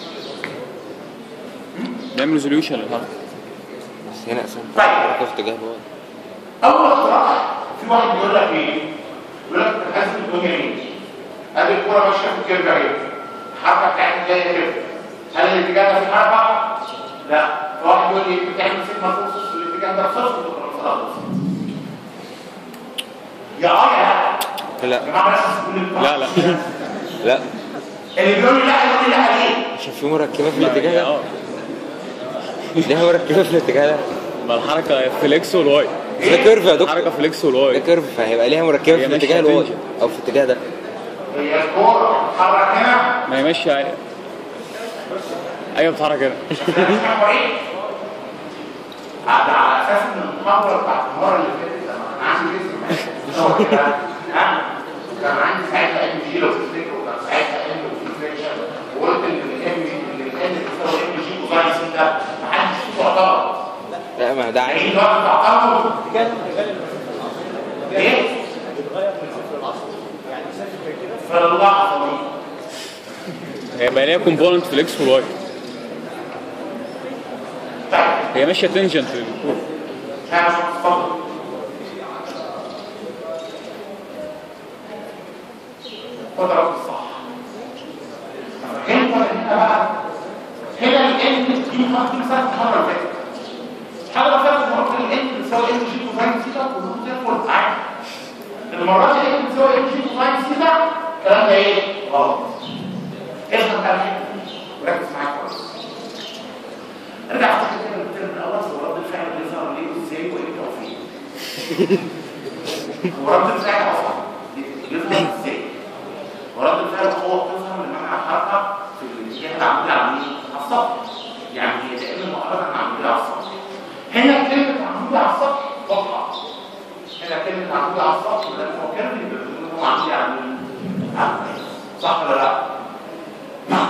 نعمل ريزوليوشن للحركه
بس هنا اصلا
طيب.
حركه في اتجاه الواي
اول اختراع في واحد بيقول لك ايه يقول لك تحس الدنيا ايه ادي الكوره ماشيه في الكيرف اهي الحركه بتاعتها جايه كده هل الاتجاه ده في حركه لا فواحد يقول لي بتعمل سيجما فوكس الاتجاه ده صفر خلاص يا اه يا لا
لا
يا جماعه بلاش تقول
لا لا
لا
اللي بيقول لي لا يقول لي لا ليه
عشان في مركبه في الاتجاه ده
اه
ليها مركبه في الاتجاه ده
ما الحركه في الاكس والواي
بس ده كيرف يا دكتور
الحركه في الاكس
ده
والواي
كيرف فهيبقى ليها مركبه
هي
في
ماشية
الاتجاه الواي
تنجن.
او في الاتجاه ده
هي الكوره بتتحرك هنا
ما هي ماشيه ايوه بتتحرك كده
اسمها ايه؟ ده على اساس ان المحاضره بتاعت المره اللي فاتت لما كان عندي جسم ها كان عندي ساعتها ام جي لو تفتكروا كان ساعتها ام ريفليكشن وقلت ان الام جي ان الام بتساوي ام جي كوزاين سي ده ما حدش فيه اعترض
لا ما ده
يعني
عادي
دلوقتي تعترضوا ايه؟ في اللحظه دي
هي بقى ليها كومبوننت في الاكس والواي
طيب
هي ماشيه تنجنت للكور
انا مش هتفضل اضرب الصح فهمت ولا هنا بقى هنا الان دي خط مسافه المره اللي فاتت حاجه فاتت المره اللي الان بتساوي ام جي كوزاين سيتا كلهم زي الفل عادي المره دي الان بتساوي ام جي كوزاين سيتا الكلام ده ايه؟ غلط افهم بقى الحته دي وركز معايا كويس ارجع افتكر كده الترم الاول هو رد الفعل بيظهر ليه وازاي وايه التوفيق هو رد الفعل اصلا بيظهر ازاي ورد الفعل هو بتظهر لمنع الحركه في الاتجاه العمودي على مين؟ على السطح يعني هي دائما مؤخرا عموديه على السطح هنا كلمه عمودي على السطح واضحه هنا كلمه عمودي على السطح ده هو كلمه بيقول هو عمودي على مين؟ على المية. صح ولا لا؟ نعم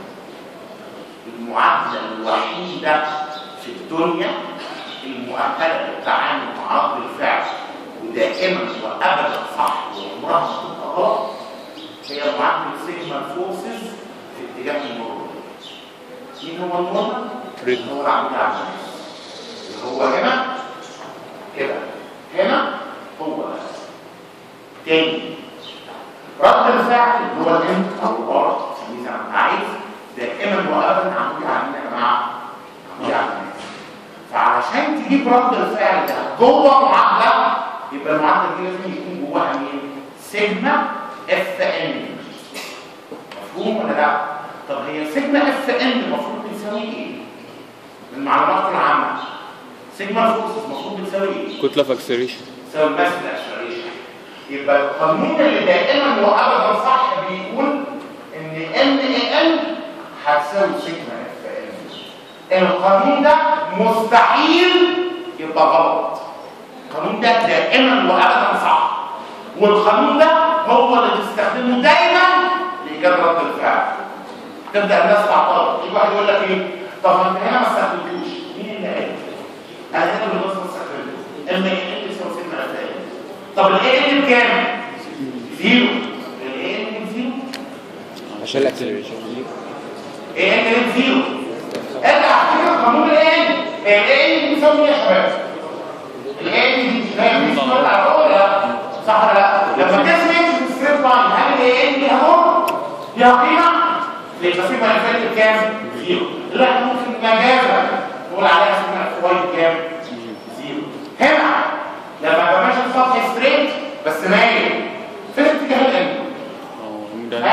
المعادلة الوحيدة في الدنيا المؤهلة للتعامل مع رد الفعل ودائما وابدا صح وعمرها ما تبقى غلط هي معادلة سيجما فورسز في اتجاه المرور مين هو النورمال؟
فريد.
هو العمود على الناس اللي هو هنا كده هنا هو ده. تاني رد الفعل اللي هو الام او الار سميه زي ما انت عايز دائما وابدا عمودي على مين يا جماعه؟ عمودي على الناس فعلشان تجيب رد الفعل ده جوه معادله يبقى المعادله دي لازم يكون جواها مين؟ سيجما اف ان مفهوم ولا لا؟ طب هي سيجما اف ان المفروض بتساوي ايه؟ من المعلومات العامه سيجما فورس المفروض بتساوي ايه؟
كتله في اكسلريشن
تساوي الماس الاكسلريشن يبقى القانون اللي دائما وابدا صح بيقول ان ان اي ال هتساوي سيجما اف ان القانون ده مستحيل يبقى غلط القانون ده دائما وابدا صح والقانون ده هو اللي تستخدمه دايما لايجاد رد الفعل تبدا الناس تعترض يجي واحد يقول لك ايه طب ما انت هنا ما استخدمتوش مين اللي قال انا هنا بالنص ما استخدمته اما ايه اللي يساوي سيجما اف ان طب الايه اللي بكام زيرو الايه اللي بزيرو
عشان الاكسلريشن
ايه اللي بزيرو ارجع افتكر قانون الايه الايه اللي بيساوي ايه يا شباب الايه اللي دي هي مش على الأول ولا صح ولا لا لما تسمع في الستريب لاين هل الايه اللي ليها نور ليها قيمه يبقى سيجما اف ان بكام زيرو لا ممكن مجازا نقول عليها سيجما اف واي بكام زيرو هنا لما ابقى ماشي في سطح ستريت بس مايل فين اتجاه الان
اه ده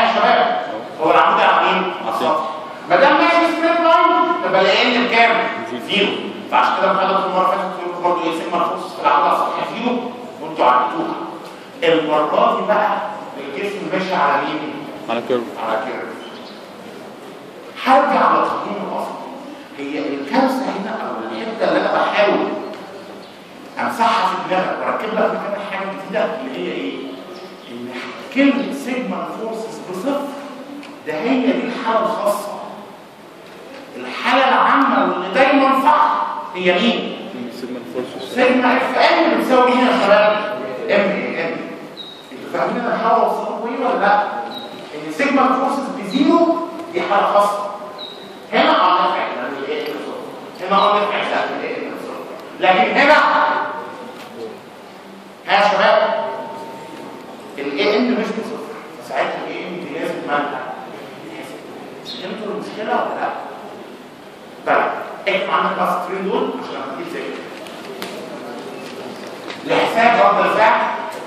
كام؟ زيرو فعشان كده محمد المره اللي فاتت قلت لكم برضه ايه سيجما الفورس في العضله السطحيه زيرو وانتوا عديتوها المره دي بقى الجسم ماشي على مين؟
على كيرف
على كده هرجع للتقييم الاصلي هي الكارثه هنا او الحته اللي انا بحاول امسحها في دماغك واركب لك مكانها حاجه جديده اللي هي ايه؟ ان كلمه سيجما فورسز بصفر ده هي دي الحاله الخاصه الحاله العامه واللي دايما صح هي مين؟
سيجما الفورس
سيجما اف ام بتساوي مين يا شباب؟ ام اي ام انتوا فاهمين انا بحاول اوصلكم ايه ولا لا؟ ان سيجما فورسز بزيرو دي حاله خاصه هنا اه نفع لان الايه هنا اه نفع لان الايه لكن هنا ها يا شباب الاي ام مش بصفر ساعتها الاي ام دي لازم منها فهمتوا المشكله ولا لا؟ طيب اكتب عندك بس الترين دول عشان هتجيب زي كده لحساب رد الفعل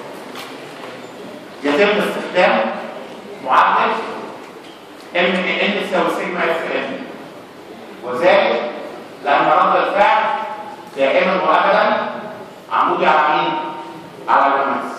يتم استخدام معدل ام ان تساوي سيجما اف ان وذلك لان رد الفعل دائما وابدا عمودي على مين؟ على اللمس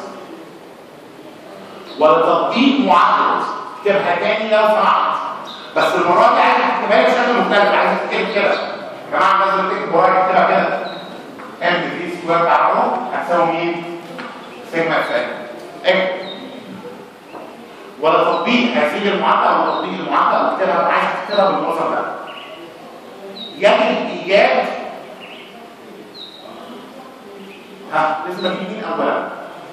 ولتطبيق معدل اكتبها تاني لو سمحت بس المره دي عايز تكتبها لي بشكل مختلف عايز تكتب كده يا جماعه لازم تكتب ورايا اكتبها كده ام في سكوير تعرفوا هتساوي مين؟ سيجما اف ان اكتب ولا تطبيق هذه المعادله او تطبيق المعادله اكتبها عايز تكتبها بالمنظر ده يجب ايجاد ها لازم اجيب مين اولا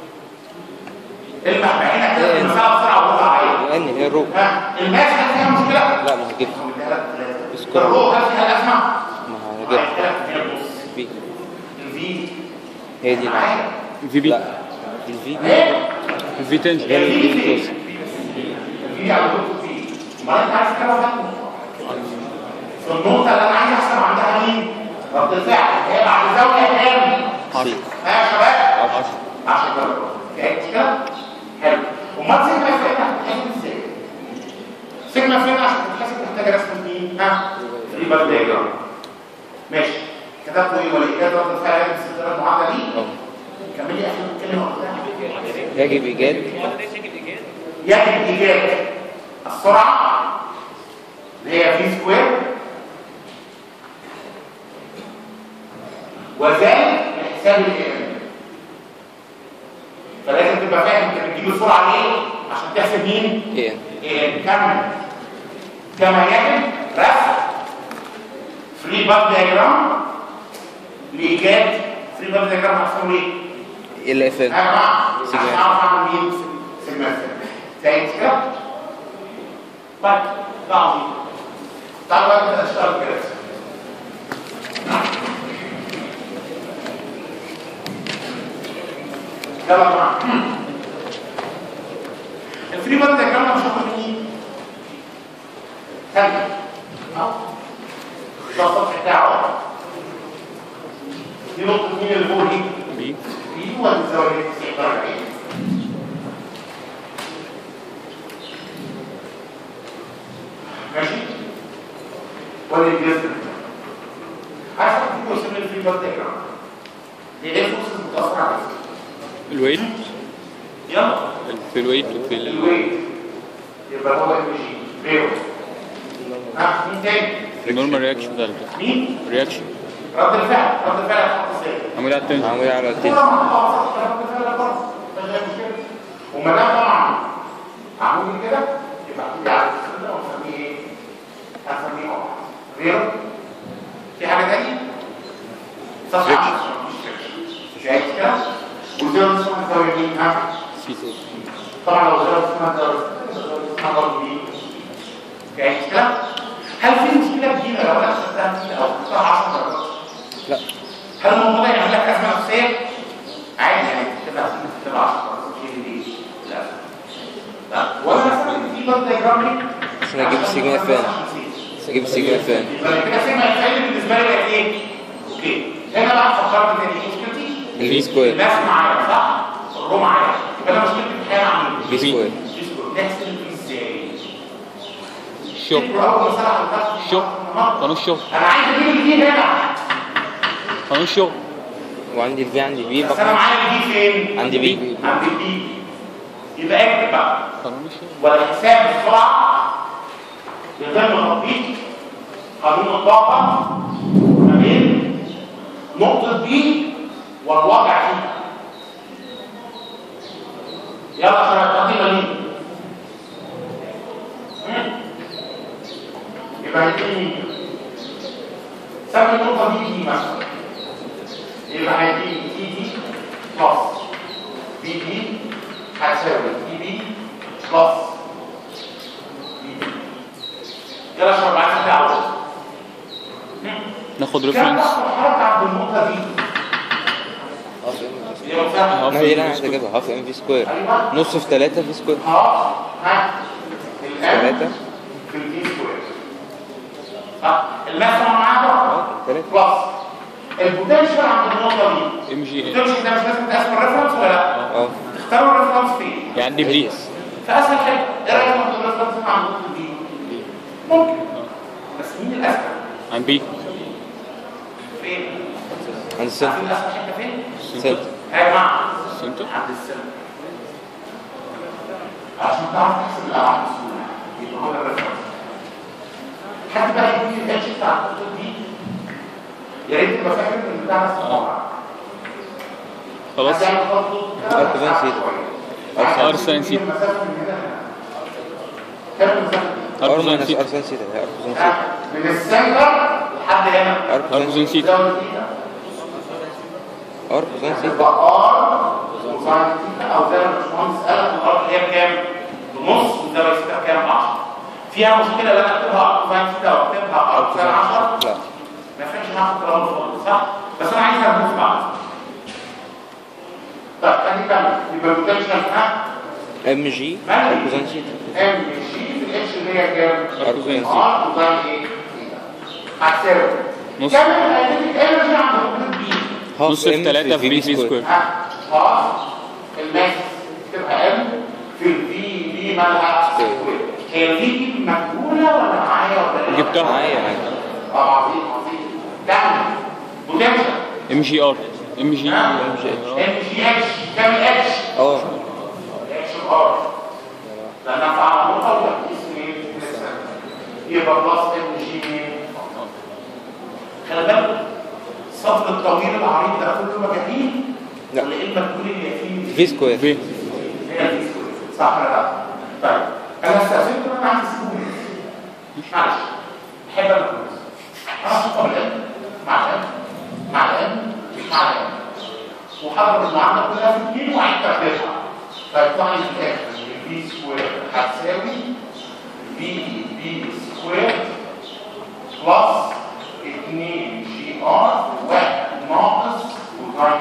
المح بعينك كده في المساله بسرعه وقول عليا
لان هي الرو
ها الماس هل فيها مشكله؟
لا ما هجيبها
هقولها لك ثلاثة.
اسكت.
الرو هل فيها ازمه؟
ما هجيبها
هقولها لك فيها بص
في
الفي
هي دي
معايا
في بي
لا الفي
ايه؟
في تنشن
هي الفي كلوز
الفي على طول في ما انت عايز كده ولا في النقطه اللي انا عايز احسب عندها مين؟ رد الفعل هي بعد زاويه كام؟
سي
ها يا شباب؟
10
10 درجات فهمت كده؟ حلو امال سيجما فين هتتحسب ازاي؟ سيجما فين عشان تتحسب محتاجه رسم مين؟ ها؟ فري باد دايجرام ماشي كتبتوا ايه والايجاد رد الفعل لازم استخدام المعادله دي؟
اه
كملي اخر الكلمه وقتها
يجب ايجاد
يجب ايجاد السرعه اللي هي في سكوير وذلك لحساب الام فلازم تبقى فاهم انت بتجيب السرعه ليه عشان تحسب مين
ايه
إيه، كمل كما يجب رسم فري باب دايجرام لايجاد فري باب دايجرام هتساوي ايه
ال اف ان
يا جماعه
سيجما
عشان اعرف اعمل مين سيجما فاهم كده طيب ده عظيم تعالوا بقى نبدا نشتغل كده يلا يا جماعه الفري باد دايجرام مش هاخد مين ثانيه اهو ده السطح بتاعه دي نقطه مين اللي فوق دي
بي
في هو الزاويه 90 درجه ماشي ولا الجسم عايز تكتب يسمى الفري باد دايجرام دي ايه الفرصه المتاثره على الجسم
الويت
يلا
في الويت وفي ال
الويت يبقى هو ام جي غيره ها مين تاني
النورمال رياكشن ثالثة
مين
رياكشن
رد الفعل رد الفعل هتحط ازاي
عمود على التنشن
معمول على
كده
التين
ما هتحط رد الفعل برضه مش أي مشكله وما دام طبعا عمود كده يبقى عمود على الكلام ده ونسميه ايه؟ هنسميه اه غيره في حاجه تاني؟ صفحه 10 مفيش فكره شايف كده؟ وزيرو اسمها تساوي مين ها؟
سي
طبعا لو زرت اسمها درجة اسمها ضرب دي يعني كده هل في مشكلة جديدة لو انا خدتها كده او خدتها 10 درجات؟
لا
هل الموضوع ده يعمل لك ازمة نفسية؟ عادي يعني تبقى تبقى 10 درجات شيء دي لا لا ولا مثلا في ضد دياجرام ليه؟
عشان اجيب سيجما فين اجيب سيجما فين
يبقى كده سيجما الفعل بالنسبة لي بقت ايه؟ اوكي هنا بقى فكرت تاني ايه مشكلتي؟
الفي سكوير
الناس معايا صح؟ الرو معايا يبقى انا مشكلتي في الحياة مع مين؟
في سكوير
نحسب ازاي؟
شوك
اول مسألة حضرتك
شوك
النهارده
قانون الشغل
انا عايز اجيب الفي هنا
قانون الشغل
وعندي الفي عندي بي
بس انا
بقى
معايا الفي فين؟
عندي بي
عند البي يبقى اكتب بقى
قانون الشغل
والحساب بسرعه يتم تطبيق قانون الطاقه ما بين نقطه بي والوضع دي يلا يا شباب تقديم مين؟ يبقى هيديني مين؟ سمي النقطه دي دي مثلا يبقى هيديني دي دي بلس بي دي هتساوي دي بي بلس بي دي يلا يا شباب عايز تعرف
ناخد
كم
ريفرنس
تاخد حركه عند النقطه دي؟ يلا سهل.
ما هي اللي انا عايز اجيبها هاف ام في سكوير
ايوه
نص في 3 في سكوير
ها ها الام
3
في الدي سكوير صح الماس معاها
ثلاثة
بلس البوتنشال عند النقطه دي
ام جي اي
البوتنشال ده مش لازم تقسم الريفرنس ولا لا؟
اه
تختاروا الريفرنس فين؟
يعني عندي بليز
فاسهل حاجه ايه رايك ناخد الريفرنس مع النقطه دي؟ ممكن بس مين الاسهل؟
عن بي
فين؟
عند السنتر
عارفين الاسهل حته فين؟
سنتر
يا جماعه
سنتر
عند السن عشان تعرف تحسب الابعاد بسهوله يبقى هو ده الريفرنس حد بقى يديني الاتش بتاع الخطوط دي يا ريت تبقى فاكر ان بتاع نفس الطبعه
خلاص
هتعمل خطوط كده
أرك ساين سيتا.
عايز
أرك ساين سيتا.
المسافه من هنا لهنا. كام المسافه دي؟
ار
ارك
ماينس
سيتا
ار ساين سيتا هي ار كوزين
ها؟
سيتا
من السنتر لحد هنا
ار
ارك
كوزين
سيتا
زاويه ثيتا
ار كوزين سيتا
يبقى ار كوساين ثيتا او زي ما الباشمهندس قال لك الار اللي هي بكام؟ بنص والزاويه ثيتا بكام؟ 10 فيها مشكله ان انا اكتبها ار كوساين ثيتا واكتبها ار كوساين 10
لا
ما ينفعش هاخد كلام خالص صح؟ بس انا عايز اربط بعض طب خليني اكمل يبقى البوتنشال ها
ام جي ار كوزين سيتا
ام جي في الاتش اللي هي كام؟
ار كوزين سيتا
ار كوساين ايه؟ ثيتا هتساوي
نص.
كام الكاينتيك انرجي عند الخطوط بي؟
هاف
نص في
ام
3 في بي في سكوير
ها خلاص الماس تبقى ام في الفي في مالها سكوير هي الفي دي مجهوله ولا معايا ولا ايه؟
جبتها.
معايا معايا
اه عظيم عظيم كمل بوتنشال
ام جي ار ام جي
ام جي اتش كام الاتش؟
اه
اتش ار لانها فعلا نقطه ولا اسم يبقى بلس ام جي خلي بالك السطر الطويل العريض ده كله مجاهيل
لا.
ولا ايه المجهول اللي فيه؟
في سكوير
في
هي دي صح ولا لا؟ طيب انا استاذنت ان انا عايز اسيبه معلش احب انا كويس انا اشوف الان مع الان مع الان مع الان وحضر المعادله كلها في اثنين وعيد تحديدها فيطلع لي في الاخر ان بي سكوير هتساوي بي بي سكوير بلس 2 جي ار واحد ناقص كوزاين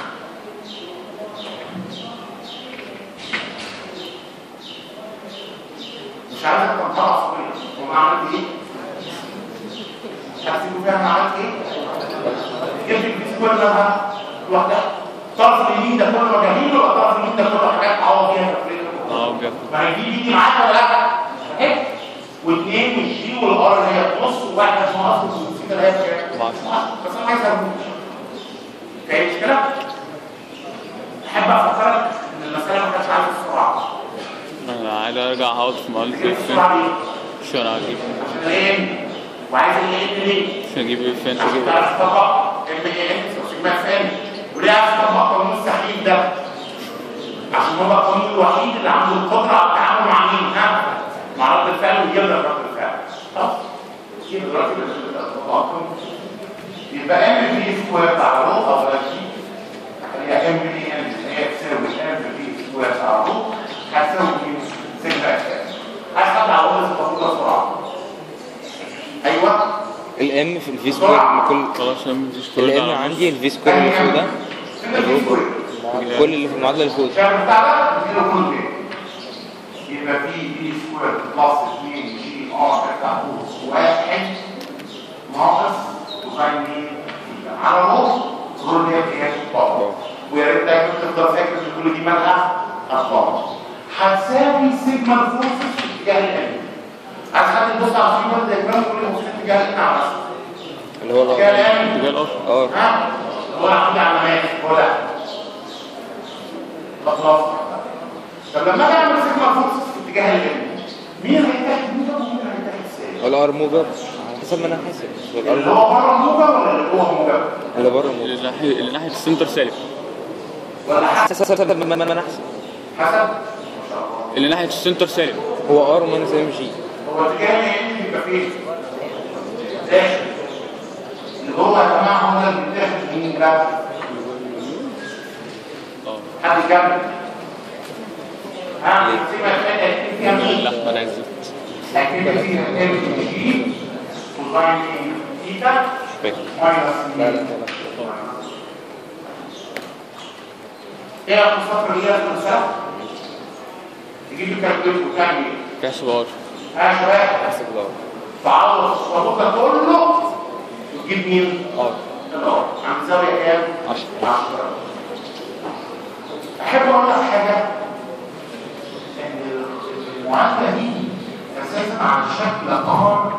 مش عارف انت مطلع صغير وانا عملت ايه؟ مش عارف تقولوا فيها انا عملت ايه؟ جبت البيس كلها لوحدها طرف اليمين ده كله مجاهيل ولا طرف اليمين ده كله حاجات تعوض فيها تفريق
اه بجد
ما هي دي دي معاك ولا لا؟ اهي واثنين والجي والار اللي هي بنص وواحد ناقص والسيتا اللي هي بكام؟ بس انا عايز اربط فاهم المشكله؟ احب افكرك ان المساله ما كانتش عايزه السرعه
انا عايز ارجع اقعد في مقال
كانت
فين
السرعه دي
مش انا هجيب
عشان الايه؟ وعايز الايه ليه؟
مش هجيب ايه فين
عشان تعرف تطبق ام اي ان سيجما فان وليه عايز تطبق قانون السحيل ده؟ عشان هو القانون الوحيد اللي عنده القدره على التعامل مع مين؟ ها؟ مع رد الفعل ويجيب لك رد الفعل. خلاص؟ كده دلوقتي بتطبقهم يبقى ام في سكوير على رو او جي هي ام في ان هي تساوي ام في سكوير على رو هتساوي سيجما اكس عايز حد عوض التفاصيل بسرعه ايوه
الام في الفي سكوير من كل
خلاص ام جي سكوير
الام
على نص.
عندي الفي سكوير اللي فوق ده
فين الفي سكوير؟
مع كل اللي في المعادله اللي فوق دي.
الشهر بتاع ده زيرو كله كده يبقى في بي سكوير بلس 2 جي ار بتاع واحد ناقص كوساين مين على نص الرول دي هي بابا ويا ريت دايما تفضل فاكر ان كل دي مالها ارقام هتساوي سيجما الفورسز في اتجاه الام عايز حد يبص على الفيجر دايجرام كل ما في اتجاه اتجاه القطع بس
اللي هو
اتجاه
الار
الام
اتجاه الار
ار
ها هو عندي علامات هو ده خلاص طب لما اجي اعمل سيجما فورس في اتجاه الام مين هيتاخد موجب ومين هيتاخد سالب
الار موجب على حسب ما انا حاسب
اللي
الار
هو بره موجب ولا اللي جوه موجب
اللي بره موجب
اللي ناحية اللي ناحية السنتر سالب
ولا حسب
حسب ما ما انا حاسب
حسب ما شاء الله
اللي ناحية السنتر سالب
هو ار ماينس ام جي
هو اتجاه الام يبقى فين داخل اللي جوه يا جماعه هو ده اللي بيتاخد مين بقى
اه
حد يكمل ها سيبها تلاقي هيكون فيها مين
اللحمة نازلة
هيكون فيها ام جي كوزاين ثيتا
فاكر
ماينس
لا لا
مين
لا
ايه يا مصطفى اللي هي الخمسه تجيب الكالكوليتر وتعمل ايه؟
كاس بار
ها يا شباب
حسب الار
تعوض الصفوف ده كله وتجيب مين؟
ار
الار عند زاويه كام؟
10
10 احب اقول لك حاجه ان المعادله دي اساسا على شكل ار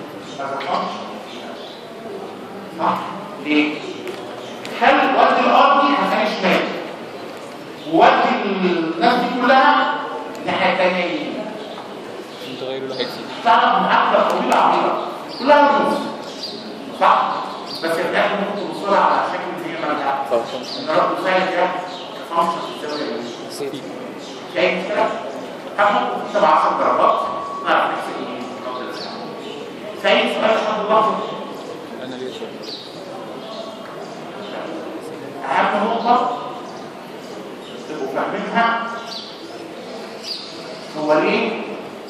صح؟ ليه؟ خلي ودي الار دي هتلاقي شمال وودي الناس دي كلها الناحيه الثانيه يمين
انت غير له هيكسي
تعرف معادله طويله عريضه كلها رموز صح؟ بس في الاخر ممكن توصلها على شكل زي ما انت ان رب ساعد ده كفانكشن في الزاويه اليمين شايف كده؟ هاخد تبع 10 درجات نعرف نحسب ايه سعيد سؤال لحد اللحظه
انا ليه شوية
اهم نقطه تبقوا فاهمينها هو ليه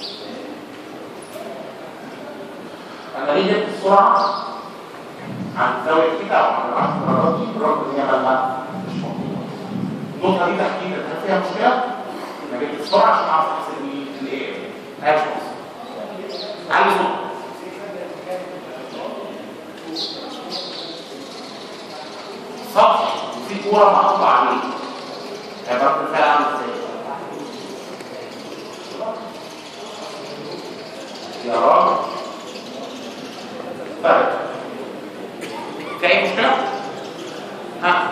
انا ليه جبت السرعه عن زاويه كده او عن 10 درجات دي برغم ان هي مالها مش موجوده النقطه دي تحديدا هل فيها مشكله؟ انا جبت السرعه عشان اعرف احسب الايه؟ عايش مصر علي صوت سطح في كوره محطوطه عليه هيبقى رد الفعل عامل ازاي؟ يا راجل طيب في اي مشكله؟ ها؟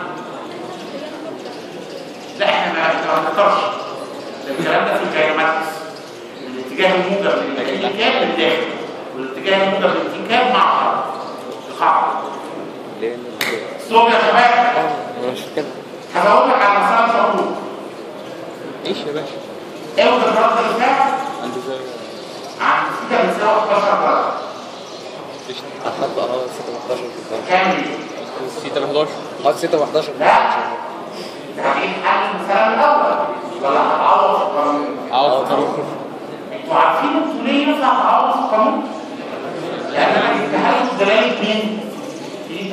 لا احنا ما ما نختارش الكلام ده في الكيامات الاتجاه الموجب للانتكاب للداخل والاتجاه الموجب للانتكاب مع بعض القاعده
ليه
الصوت يا شباب
مش كده
هقول لك على مسألة شعور
ايش يا باشا
اوجد رد الفعل
عند زاوية
عن ثيتا بتساوي 11 درجة
قشطة
احط اه 6 11 في
كام دي؟
سيتا ب 11
حط 6 11
لا انت هتيجي تحل المسألة من الأول ولا هتعوض في القانون؟
عاوز قانون
انتوا عارفين انتوا ليه ينفع تعوض في القانون؟ لأن أنا جبتها لكم دلالة مين؟ ثيتا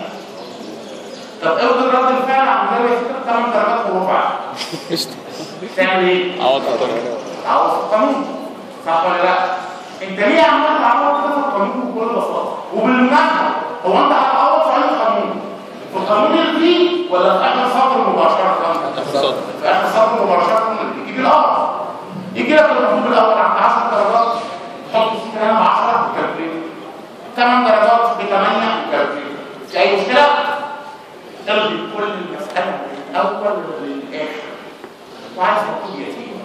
طب اوجد رد الفعل عن زاوية ثيتا 8 درجات وربع
قشطة
تعمل ايه؟
عوض قانون
تعوض في القانون صح ولا لا؟ انت ليه عمال تعوض كده في القانون بكل بساطه؟ وبالمناسبه هو انت هتعوض في اي قانون؟ في القانون اللي فيه ولا في اخر سطر مباشره؟
اقتصاد
في اخر سطر مباشره يجي الامر يجي لك المفروض الاول عند 10 درجات تحط سي هنا ب 10 وكالكوليت 8 درجات ب 8 وكالكوليت في اي مشكله؟ الغي كل المساله من الاول للاخر وعايز مكتوب يتيم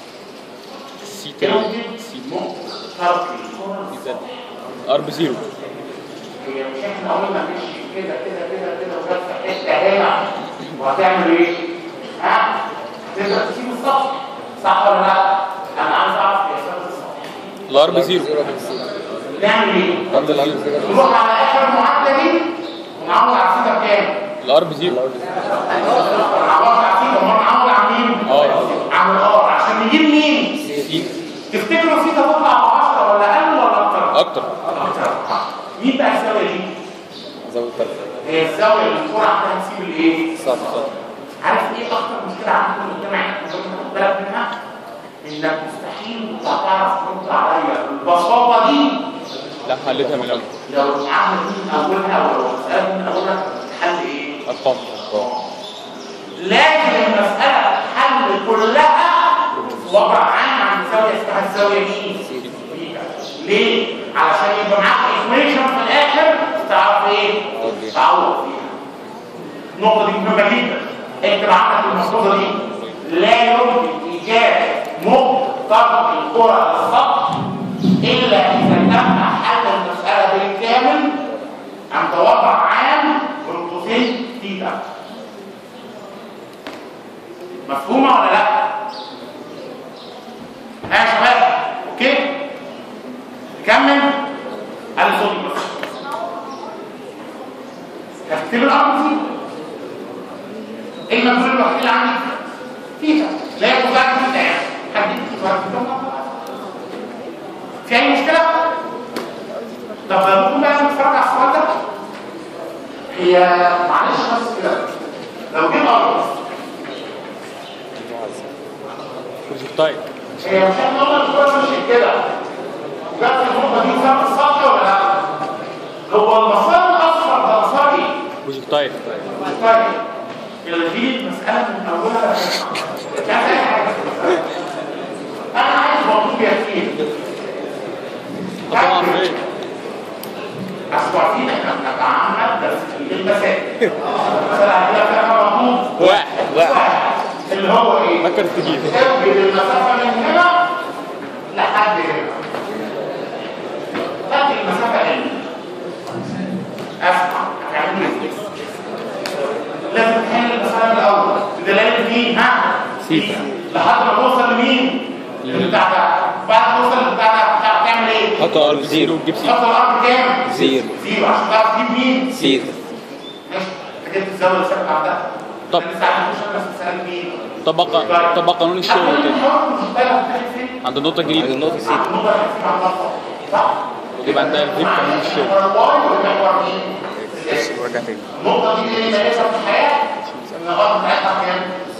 سيتا
توجد
سيتا
نقطة فرق الكرة
زد ار بزيرو
هي مش احنا قلنا ماشي كده كده كده كده وجت في حتة هنا وهتعمل ايه؟ ها؟ تقدر تسيب السطح صح ولا لا؟ انا عايز اعرف قياسات السطح
الار بزيرو
نعمل ايه؟
رد الار زيرو
نروح على اخر المعادلة دي ونعوض على السيدة بكام؟
الار بزيرو
نعوض على السيدة امال نعوض على مين؟
ار
على الار عشان نجيب مين؟
سيتا
تفتكروا السيدة تطلع ب 10 ولا اقل ولا اكتر؟
اكتر
اكتر مين بقى الزاوية دي؟
زود طرف
هي الزاويه اللي الكوره عندها تسيب الايه؟
صح صح
عارف ايه اكتر مشكله عندكم المجتمع احنا لازم بالك منها؟ انك مستحيل تعرف ترد عليا بالبساطه دي
لا حلتها من الاول
لو العمل دي من اولها ولو المساله دي من اولها تحل ايه؟
ارقام
لازم المساله تحل كلها في وضع عام عن زاويه اسمها الزاويه مين؟ ليه؟ علشان يبقى معاك ايكويشن في تعوض فيها النقطة دي مهمة جدا اكتب عندك الملحوظة دي لا يمكن إيجاد مقتضى الكرة للسطح إلا إذا تم حل المسألة بالكامل عند وضع عام بنقطتين تيتا مفهومة ولا لا؟ ها يا شباب اوكي نكمل على صوتي بس هكتب الامر فيه ايه المجهول الوحيد اللي عندي فيها لا يكون بعد فيها يعني حددت في اي مشكله طب ممكن بقى نتفرج على السؤال ده هي معلش بس كده لو جيت ارقص
طيب
هي مش احنا قلنا الكوره مش كده وجت النقطه دي فاهم السطح ولا لا؟ هو المسار الاصفر ده مسار ايه؟
بروجكتايل
طيب يلغي المساله من اولها يعني أي حاجة. انا عايز مطلوب يكفيني
طبعا فين
اصل عارفين احنا بنتعامل بس في المسائل مثلا كده فيها مطلوب
واحد
واحد اللي هو ايه؟
فكر تجيب
تبدل المسافة من هنا لحد هنا تبدل المسافة هنا اسمع هتعمل ايه؟ لازم تحل المسألة من الأول بدلالة مين؟ ها؟
سيتا.
لحد ما توصل لمين؟ للبتاع ده بعد ما توصل للبتاع ده بتاع- تعمل ايه؟
حط ار زيرو
وتجيب سي
تحط الأرض كام؟
زيرو.
زيرو عشان تعرف تجيب مين؟
زيرو
ماشي انت جبت الزاوية الثابتة عندها
طب.
لسه عايز تخش بس تسأل مين؟
طبق طبق قانون الشغل كده
كده
عند النقطة
عند
الجديدة
النقطة سيتا
يبقى انت هتجيب قانون الشغل
النقطة دي اللي لقيتها في الحياة ان الأرض بتاعتها كام؟